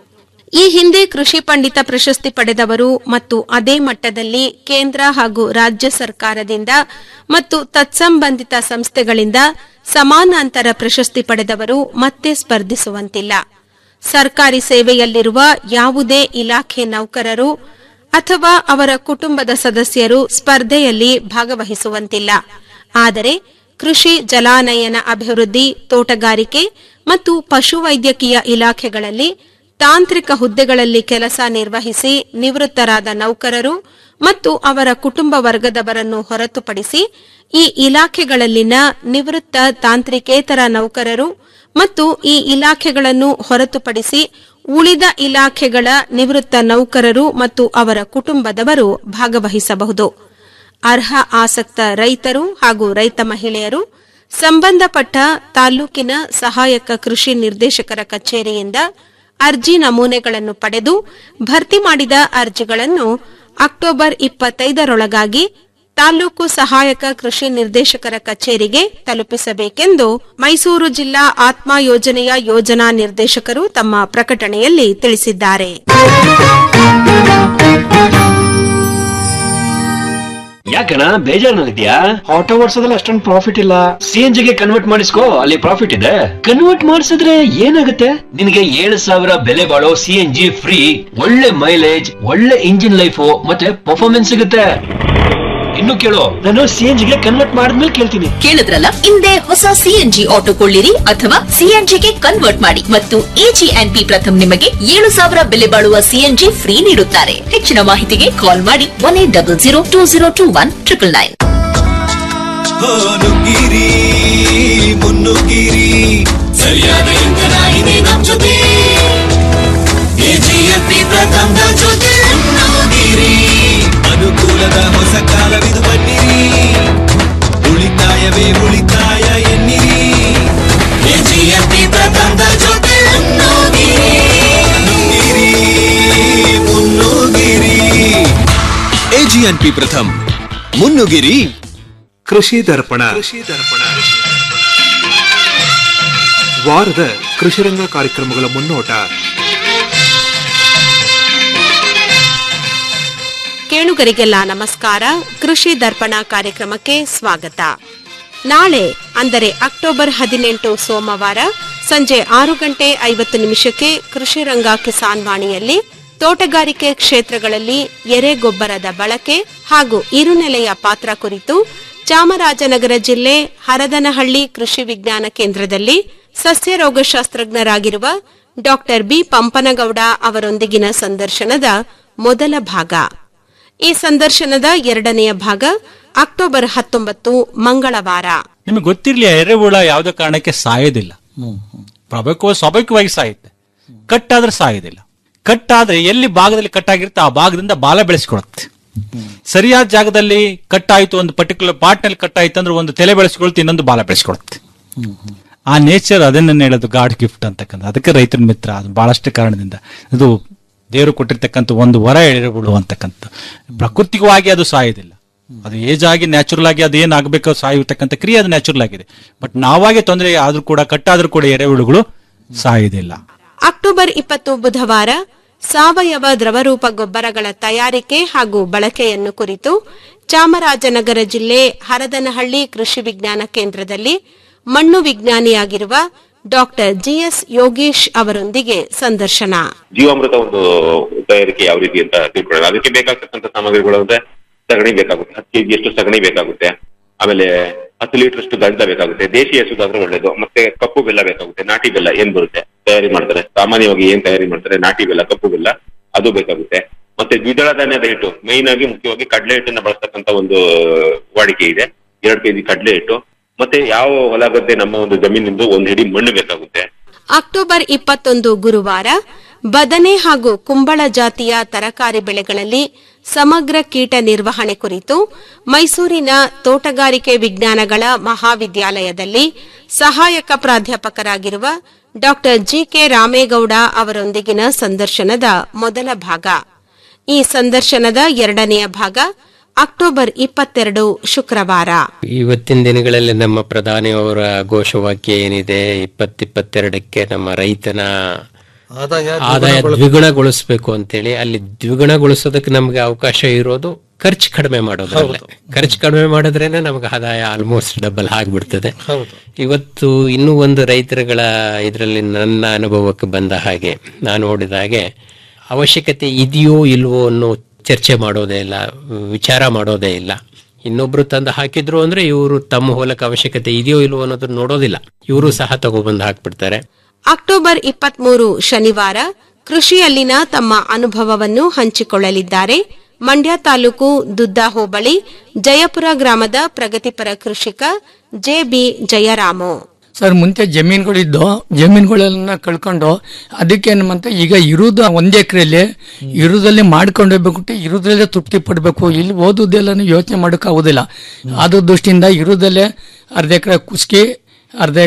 ಈ ಹಿಂದೆ ಕೃಷಿ ಪಂಡಿತ ಪ್ರಶಸ್ತಿ ಪಡೆದವರು ಮತ್ತು ಅದೇ ಮಟ್ಟದಲ್ಲಿ ಕೇಂದ್ರ ಹಾಗೂ ರಾಜ್ಯ ಸರ್ಕಾರದಿಂದ ಮತ್ತು ತತ್ಸಂಬಂಧಿತ ಸಂಸ್ಥೆಗಳಿಂದ ಸಮಾನಾಂತರ ಪ್ರಶಸ್ತಿ ಪಡೆದವರು ಮತ್ತೆ ಸ್ಪರ್ಧಿಸುವಂತಿಲ್ಲ ಸರ್ಕಾರಿ ಸೇವೆಯಲ್ಲಿರುವ ಯಾವುದೇ ಇಲಾಖೆ ನೌಕರರು ಅಥವಾ ಅವರ ಕುಟುಂಬದ ಸದಸ್ಯರು ಸ್ಪರ್ಧೆಯಲ್ಲಿ ಭಾಗವಹಿಸುವಂತಿಲ್ಲ ಆದರೆ ಕೃಷಿ ಜಲಾನಯನ ಅಭಿವೃದ್ಧಿ ತೋಟಗಾರಿಕೆ ಮತ್ತು ಪಶುವೈದ್ಯಕೀಯ ಇಲಾಖೆಗಳಲ್ಲಿ ತಾಂತ್ರಿಕ ಹುದ್ದೆಗಳಲ್ಲಿ ಕೆಲಸ ನಿರ್ವಹಿಸಿ ನಿವೃತ್ತರಾದ ನೌಕರರು ಮತ್ತು ಅವರ ಕುಟುಂಬ ವರ್ಗದವರನ್ನು ಹೊರತುಪಡಿಸಿ ಈ ಇಲಾಖೆಗಳಲ್ಲಿನ ನಿವೃತ್ತ ತಾಂತ್ರಿಕೇತರ ನೌಕರರು ಮತ್ತು ಈ ಇಲಾಖೆಗಳನ್ನು ಹೊರತುಪಡಿಸಿ ಉಳಿದ ಇಲಾಖೆಗಳ ನಿವೃತ್ತ ನೌಕರರು ಮತ್ತು ಅವರ ಕುಟುಂಬದವರು ಭಾಗವಹಿಸಬಹುದು ಅರ್ಹ ಆಸಕ್ತ ರೈತರು ಹಾಗೂ ರೈತ ಮಹಿಳೆಯರು ಸಂಬಂಧಪಟ್ಟ ತಾಲೂಕಿನ ಸಹಾಯಕ ಕೃಷಿ ನಿರ್ದೇಶಕರ ಕಚೇರಿಯಿಂದ ಅರ್ಜಿ ನಮೂನೆಗಳನ್ನು ಪಡೆದು ಭರ್ತಿ ಮಾಡಿದ ಅರ್ಜಿಗಳನ್ನು ಅಕ್ಟೋಬರ್ ಇಪ್ಪತ್ತೈದರೊಳಗಾಗಿ ತಾಲೂಕು ಸಹಾಯಕ ಕೃಷಿ ನಿರ್ದೇಶಕರ ಕಚೇರಿಗೆ ತಲುಪಿಸಬೇಕೆಂದು ಮೈಸೂರು ಜಿಲ್ಲಾ ಆತ್ಮ ಯೋಜನೆಯ ಯೋಜನಾ ನಿರ್ದೇಶಕರು ತಮ್ಮ ಪ್ರಕಟಣೆಯಲ್ಲಿ ತಿಳಿಸಿದ್ದಾರೆ ಯಾಕಣ ಬೇಜಾರ್ನಲ್ಲಿದ್ಯಾ ಆಟೋ ಓಡಿಸೋದ್ರಲ್ಲಿ ಅಷ್ಟೊಂದು ಪ್ರಾಫಿಟ್ ಇಲ್ಲ ಸಿ ಎನ್ ಜಿಗೆ ಕನ್ವರ್ಟ್ ಮಾಡಿಸ್ಕೋ ಅಲ್ಲಿ ಪ್ರಾಫಿಟ್ ಇದೆ ಕನ್ವರ್ಟ್ ಮಾಡಿಸಿದ್ರೆ ಏನಾಗುತ್ತೆ ನಿನಗೆ ಏಳು ಸಾವಿರ ಬೆಲೆ ಬಾಳೋ ಸಿ ಎನ್ ಜಿ ಫ್ರೀ ಒಳ್ಳೆ ಮೈಲೇಜ್ ಒಳ್ಳೆ ಇಂಜಿನ್ ಲೈಫು ಮತ್ತೆ ಪರ್ಫಾರ್ಮೆನ್ಸ್ ಸಿಗುತ್ತೆ ಇನ್ನು ಕೇಳು ನಾನು ಸಿ ಎನ್ ಜಿಗೆ ಕನ್ವರ್ಟ್ ಮಾಡಿದ್ಮೇಲೆ ಕೇಳ್ತೀನಿ ಕೇಳಿದ್ರಲ್ಲ ಹಿಂದೆ ಹೊಸ ಸಿಎನ್ಜಿ ಆಟೋ ಕೊಳ್ಳಿರಿ ಅಥವಾ ಸಿಎನ್ಜಿಗೆ ಕನ್ವರ್ಟ್ ಮಾಡಿ ಮತ್ತು ಎಜಿಎನ್ಪಿ ಪ್ರಥಮ್ ನಿಮಗೆ ಏಳು ಸಾವಿರ ಬೆಲೆ ಬಾಳುವ ಸಿಎನ್ಜಿ ಫ್ರೀ ನೀಡುತ್ತಾರೆ ಹೆಚ್ಚಿನ ಮಾಹಿತಿಗೆ ಕಾಲ್ ಮಾಡಿ one eight double zero two zero two one triple nine ನುಗ್ಗಿರಿ ಮುನ್ನುಗ್ಗಿರಿ ಸರಿಯಾದ ಇಂಧನ ಇದೆ ನಮ್ ಜೊತೆ ಎಜಿಎಫ್ಟಿ ಪ್ರಥಮದ ಜೊತೆ ಮುನ್ನುಗ್ಗಿರಿ ಅನುಕೂಲದ ಹೊಸ ಕಾಲವಿದು ಬನ್ನಿರಿ ಉಳಿತಾಯವೇ ಉಳಿತಾಯ ಎನ್ನಿರಿ ಎಜಿಎಫ್ಟಿ ಪ್ರಥಮದ ಜೊತೆ ಮುನ್ನುಗ್ಗಿರಿ ನುಗ್ಗಿರಿ ಮುನ್ನುಗ್ಗಿರಿ ಎಜಿಎನ್ಪಿ ಪ್ರಥಮ್ ಮುನ್ನುಗಿರಿ ಕೃಷಿ ದರ್ಪಣ ವಾರದ ಕೃಷಿರಂಗ ಕಾರ್ಯಕ್ರಮಗಳ ಮುನ್ನೋಟ ಕೇಳುಗರಿಗೆಲ್ಲ ನಮಸ್ಕಾರ ಕೃಷಿ ದರ್ಪಣ ಕಾರ್ಯಕ್ರಮಕ್ಕೆ ಸ್ವಾಗತ ನಾಳೆ ಅಂದರೆ ಅಕ್ಟೋಬರ್ ಹದಿನೆಂಟು ಸೋಮವಾರ ಸಂಜೆ ಆರು ಗಂಟೆ ಐವತ್ತು ನಿಮಿಷಕ್ಕೆ ಕೃಷಿ ರಂಗ ಕಿಸಾನ್ ವಾಣಿಯಲ್ಲಿ ತೋಟಗಾರಿಕೆ ಕ್ಷೇತ್ರಗಳಲ್ಲಿ ಎರೆಗೊಬ್ಬರದ ಬಳಕೆ ಹಾಗೂ ಇರುನೆಲೆಯ ಪಾತ್ರ ಕುರಿತು ಚಾಮರಾಜನಗರ ಜಿಲ್ಲೆ ಹರದನಹಳ್ಳಿ ಕೃಷಿ ವಿಜ್ಞಾನ ಕೇಂದ್ರದಲ್ಲಿ ಸಸ್ಯ ರೋಗಶಾಸ್ತ್ರಜ್ಞರಾಗಿರುವ ಡಾಕ್ಟರ್ ಬಿ ಪಂಪನಗೌಡ ಅವರೊಂದಿಗಿನ ಸಂದರ್ಶನದ ಮೊದಲ ಭಾಗ ಈ ಸಂದರ್ಶನದ ಎರಡನೆಯ ಭಾಗ ಅಕ್ಟೋಬರ್ ಹತ್ತೊಂಬತ್ತು ಮಂಗಳವಾರ ನಿಮಗೆ ಗೊತ್ತಿರ್ಲಿ ಎರೆಹುಳ ಯಾವುದೇ ಕಾರಣಕ್ಕೆ ಸಾಯೋದಿಲ್ಲ ಪ್ರಭಾವಿಕ ಸ್ವಾಭಾವಿಕವಾಗಿ ಸಾಯುತ್ತೆ ಕಟ್ಟಾದ್ರೆ ಸಾಯೋದಿಲ್ಲ ಕಟ್ಟಾದ್ರೆ ಎಲ್ಲಿ ಭಾಗದಲ್ಲಿ ಕಟ್ಟಾಗಿರುತ್ತೆ ಆ ಭಾಗದಿಂದ ಬಾಲ ಬೆಳೆಸ್ಕೊಳುತ್ತೆ ಸರಿಯಾದ ಜಾಗದಲ್ಲಿ ಕಟ್ಟಾಯ್ತು ಒಂದು ಪರ್ಟಿಕ್ಯುಲರ್ ಪಾರ್ಟ್ ನಲ್ಲಿ ಕಟ್ಟಾಯ್ತು ಅಂದ್ರೆ ಒಂದು ತಲೆ ಬೆಳೆಸ್ಕೊಳ್ತು ಇನ್ನೊಂದು ಬಾಲ ಬೆಳೆಸ್ಕೊಳುತ್ತೆ ಆ ನೇಚರ್ ಅದನ್ನ ಹೇಳೋದು ಗಾಡ್ ಗಿಫ್ಟ್ ಅಂತಕ್ಕಂಥ ಅದಕ್ಕೆ ರೈತರ ಮಿತ್ರ ಅದು ಬಹಳಷ್ಟು ಕಾರಣದಿಂದ ಇದು ದೇವರು ಕೊಟ್ಟಿರ್ತಕ್ಕಂಥ ಒಂದು ವರ ಎಳೆಬಿಡು ಅಂತಕ್ಕಂಥ ಪ್ರಾಕೃತಿಕವಾಗಿ ಅದು ಸಾಯೋದಿಲ್ಲ ಅದು ಏಜ್ ಆಗಿ ನ್ಯಾಚುರಲ್ ಆಗಿ ಅದು ಏನಾಗಬೇಕು ಸಾಯಿರ್ತಕ್ಕಂಥ ಕ್ರಿಯೆ ಅದು ನ್ಯಾಚುರಲ್ ಆಗಿದೆ ಬಟ್ ನಾವಾಗೆ ತೊಂದರೆ ಆದ್ರೂ ಕೂಡ ಕಟ್ಟಾದ್ರೂ ಕೂಡ ಎರೆಹುಳುಗಳು ಸಾಯೋದಿಲ್ಲ ಅಕ್ಟೋಬರ್ ಇಪ್ಪತ್ತು ಬುಧವಾರ ಸಾವಯವ ದ್ರವರೂಪ ಗೊಬ್ಬರಗಳ ತಯಾರಿಕೆ ಹಾಗೂ ಬಳಕೆಯನ್ನು ಕುರಿತು ಚಾಮರಾಜನಗರ ಜಿಲ್ಲೆ ಹರದನಹಳ್ಳಿ ಕೃಷಿ ವಿಜ್ಞಾನ ಕೇಂದ್ರದಲ್ಲಿ ಮಣ್ಣು ವಿಜ್ಞಾನಿಯಾಗಿರುವ ಡಾಕ್ಟರ್ ಜಿಎಸ್ ಯೋಗೇಶ್ ಅವರೊಂದಿಗೆ ಸಂದರ್ಶನ ಜೀವಾಮೃತ ಒಂದು ತಯಾರಿಕೆ ಯಾವ ರೀತಿ ಅಂತ ತಿಳ್ಕೊಳ್ಳೋಣ ಅದಕ್ಕೆ ಬೇಕಾಗ್ತಕ್ಕಂಥ ಸಾಮಗ್ರಿಗಳು ಅಂದ್ರೆ ಸಗಣಿ ಬೇಕಾಗುತ್ತೆ ಹತ್ತು ಕೆಜಿ ಅಷ್ಟು ಸಗಣಿ ಬೇಕಾಗುತ್ತೆ ಆಮೇಲೆ ಹತ್ತು ಲೀಟರ್ ಅಷ್ಟು ಗಂಧ ಬೇಕಾಗುತ್ತೆ ದೇಶಿ ಹಸುದಾದ್ರೆ ಒಳ್ಳೇದು ಮತ್ತೆ ಕಪ್ಪು ಬೆಲ್ಲ ಬೇಕಾಗುತ್ತೆ ನಾಟಿ ಬೆಲ್ಲ ಏನ್ ಬರುತ್ತೆ ತಯಾರಿ ಮಾಡ್ತಾರೆ ಸಾಮಾನ್ಯವಾಗಿ ಏನ್ ತಯಾರಿ ಮಾಡ್ತಾರೆ ನಾಟಿ ಬೆಲ್ಲ ಕಪ್ಪು ಬೆಲ್ಲ ಅದು ಬೇಕಾಗುತ್ತೆ ಮತ್ತೆ ದ್ವಿದಳ ಧಾನ್ಯದ ಹಿಟ್ಟು ಮೈನ್ ಆಗಿ ಮುಖ್ಯವಾಗಿ ಕಡಲೆ ಹಿಟ್ಟನ್ನ ಬಳಸ್ತಕ್ಕಂತ ಒಂದು ವಾಡಿಕೆ ಇದೆ ಎರಡು ಕೆಜಿ ಕಡಲೆ ಹಿಟ್ಟು ಮತ್ತೆ ಯಾವ ಹೊಲ ಗದ್ದೆ ನಮ್ಮ ಒಂದು ಜಮೀನಿಂದ ಒಂದ್ ಹಿಡಿ ಮಣ್ಣು ಬೇಕಾಗುತ್ತೆ ಅಕ್ಟೋಬರ್ ಇಪ್ಪತ್ತೊಂದು ಗುರುವಾರ ಬದನೆ ಹಾಗೂ ಕುಂಬಳ ಜಾತಿಯ ತರಕಾರಿ ಬೆಳೆಗಳಲ್ಲಿ ಸಮಗ್ರ ಕೀಟ ನಿರ್ವಹಣೆ ಕುರಿತು ಮೈಸೂರಿನ ತೋಟಗಾರಿಕೆ ವಿಜ್ಞಾನಗಳ ಮಹಾವಿದ್ಯಾಲಯದಲ್ಲಿ ಸಹಾಯಕ ಪ್ರಾಧ್ಯಾಪಕರಾಗಿರುವ ಡಾಕ್ಟರ್ ಜಿಕೆ ರಾಮೇಗೌಡ ಅವರೊಂದಿಗಿನ ಸಂದರ್ಶನದ ಮೊದಲ ಭಾಗ ಈ ಸಂದರ್ಶನದ ಎರಡನೆಯ ಭಾಗ ಅಕ್ಟೋಬರ್ ಇಪ್ಪತ್ತೆರಡು ಶುಕ್ರವಾರ ಇವತ್ತಿನ ದಿನಗಳಲ್ಲಿ ನಮ್ಮ ಪ್ರಧಾನಿಯವರ ಘೋಷವಾಕ್ಯ ಏನಿದೆ ಇಪ್ಪತ್ತಿಪ್ಪತ್ತೆರಡಕ್ಕೆ ನಮ್ಮ ರೈತನ ಆದಾಯ ಆದಾಯ ದ್ವಿಗುಣಗೊಳ್ಳ- ದ್ವಿಗುಣಗೊಳಿಸಬೇಕು ಅಂತೇಳಿ ಅಲ್ಲಿ ದ್ವಿಗುಣಗೊಳಿಸೋದಕ್ಕೆ ನಮ್ಗೆ ಅವಕಾಶ ಇರೋದು ಖರ್ಚು ಕಡಿಮೆ ಮಾಡೋದ್ರಲ್ಲೇ ಖರ್ಚು ಕಡಿಮೆ ಮಾಡಿದ್ರೇನೆ ನಮ್ಗೆ ಆದಾಯ ಆಲ್ಮೋಸ್ಟ್ ಡಬಲ್ ಆಗ್ಬಿಡ್ತದೆ ಹೌದು ಇವತ್ತು ಇನ್ನೂ ಒಂದು ರೈತರುಗಳ ಇದರಲ್ಲಿ ನನ್ನ ಅನುಭವಕ್ಕೆ ಬಂದ ಹಾಗೆ ನಾನು ನೋಡಿದ ಹಾಗೆ ಅವಶ್ಯಕತೆ ಇದೆಯೋ ಇಲ್ವೋ ಅನ್ನೋ ಚರ್ಚೆ ಮಾಡೋದೇ ಇಲ್ಲ ವಿಚಾರ ಮಾಡೋದೇ ಇಲ್ಲ ಇನ್ನೊಬ್ರು ತಂದು ಹಾಕಿದ್ರು ಅಂದ್ರೆ ಇವರು ತಮ್ಮ ಹೊಲಕ್ಕೆ ಅವಶ್ಯಕತೆ ಇದೆಯೋ ಇಲ್ವೋ ಅನ್ನೋದನ್ನ ನೋಡೋದಿಲ್ಲ ಇವರು ಸಹ ತಗೊಬಂದು ಹಾಕ್ಬಿಡ್ತಾರೆ ಅಕ್ಟೋಬರ್ ಇಪ್ಪತ್ಮೂರು ಶನಿವಾರ ಕೃಷಿಯಲ್ಲಿನ ತಮ್ಮ ಅನುಭವವನ್ನು ಹಂಚಿಕೊಳ್ಳಲಿದ್ದಾರೆ ಮಂಡ್ಯ ತಾಲೂಕು ದುದ್ದ ಹೋಬಳಿ ಜಯಪುರ ಗ್ರಾಮದ ಪ್ರಗತಿಪರ ಕೃಷಿಕ ಜೆಬಿ ಜಯರಾಮು ಸರ್ ಮುಂಚೆ ಜಮೀನುಗಳಿದ್ದು ಜಮೀನುಗಳೆಲ್ಲ ಕಳ್ಕೊಂಡು ಅದಕ್ಕೆ ಮತ್ತೆ ಈಗ ಇರುವುದು ಒಂದ್ ಎಕರೆಯಲ್ಲಿ ಇರುದಲ್ಲಿ ಮಾಡ್ಕೊಂಡು ಹೋಗ್ಬೇಕು ಇರುದ್ರಲ್ಲೇ ತೃಪ್ತಿ ಪಡ್ಬೇಕು ಇಲ್ಲಿ ಓದುದೆಲ್ಲ ಯೋಚನೆ ಮಾಡೋಕೆ ಆಗುದಿಲ್ಲ ಆದ ದೃಷ್ಟಿಯಿಂದ ಇರುದಲ್ಲೇ ಅರ್ಧ ಎಕರೆ ಕುಸ್ಕಿ ಅರ್ಧ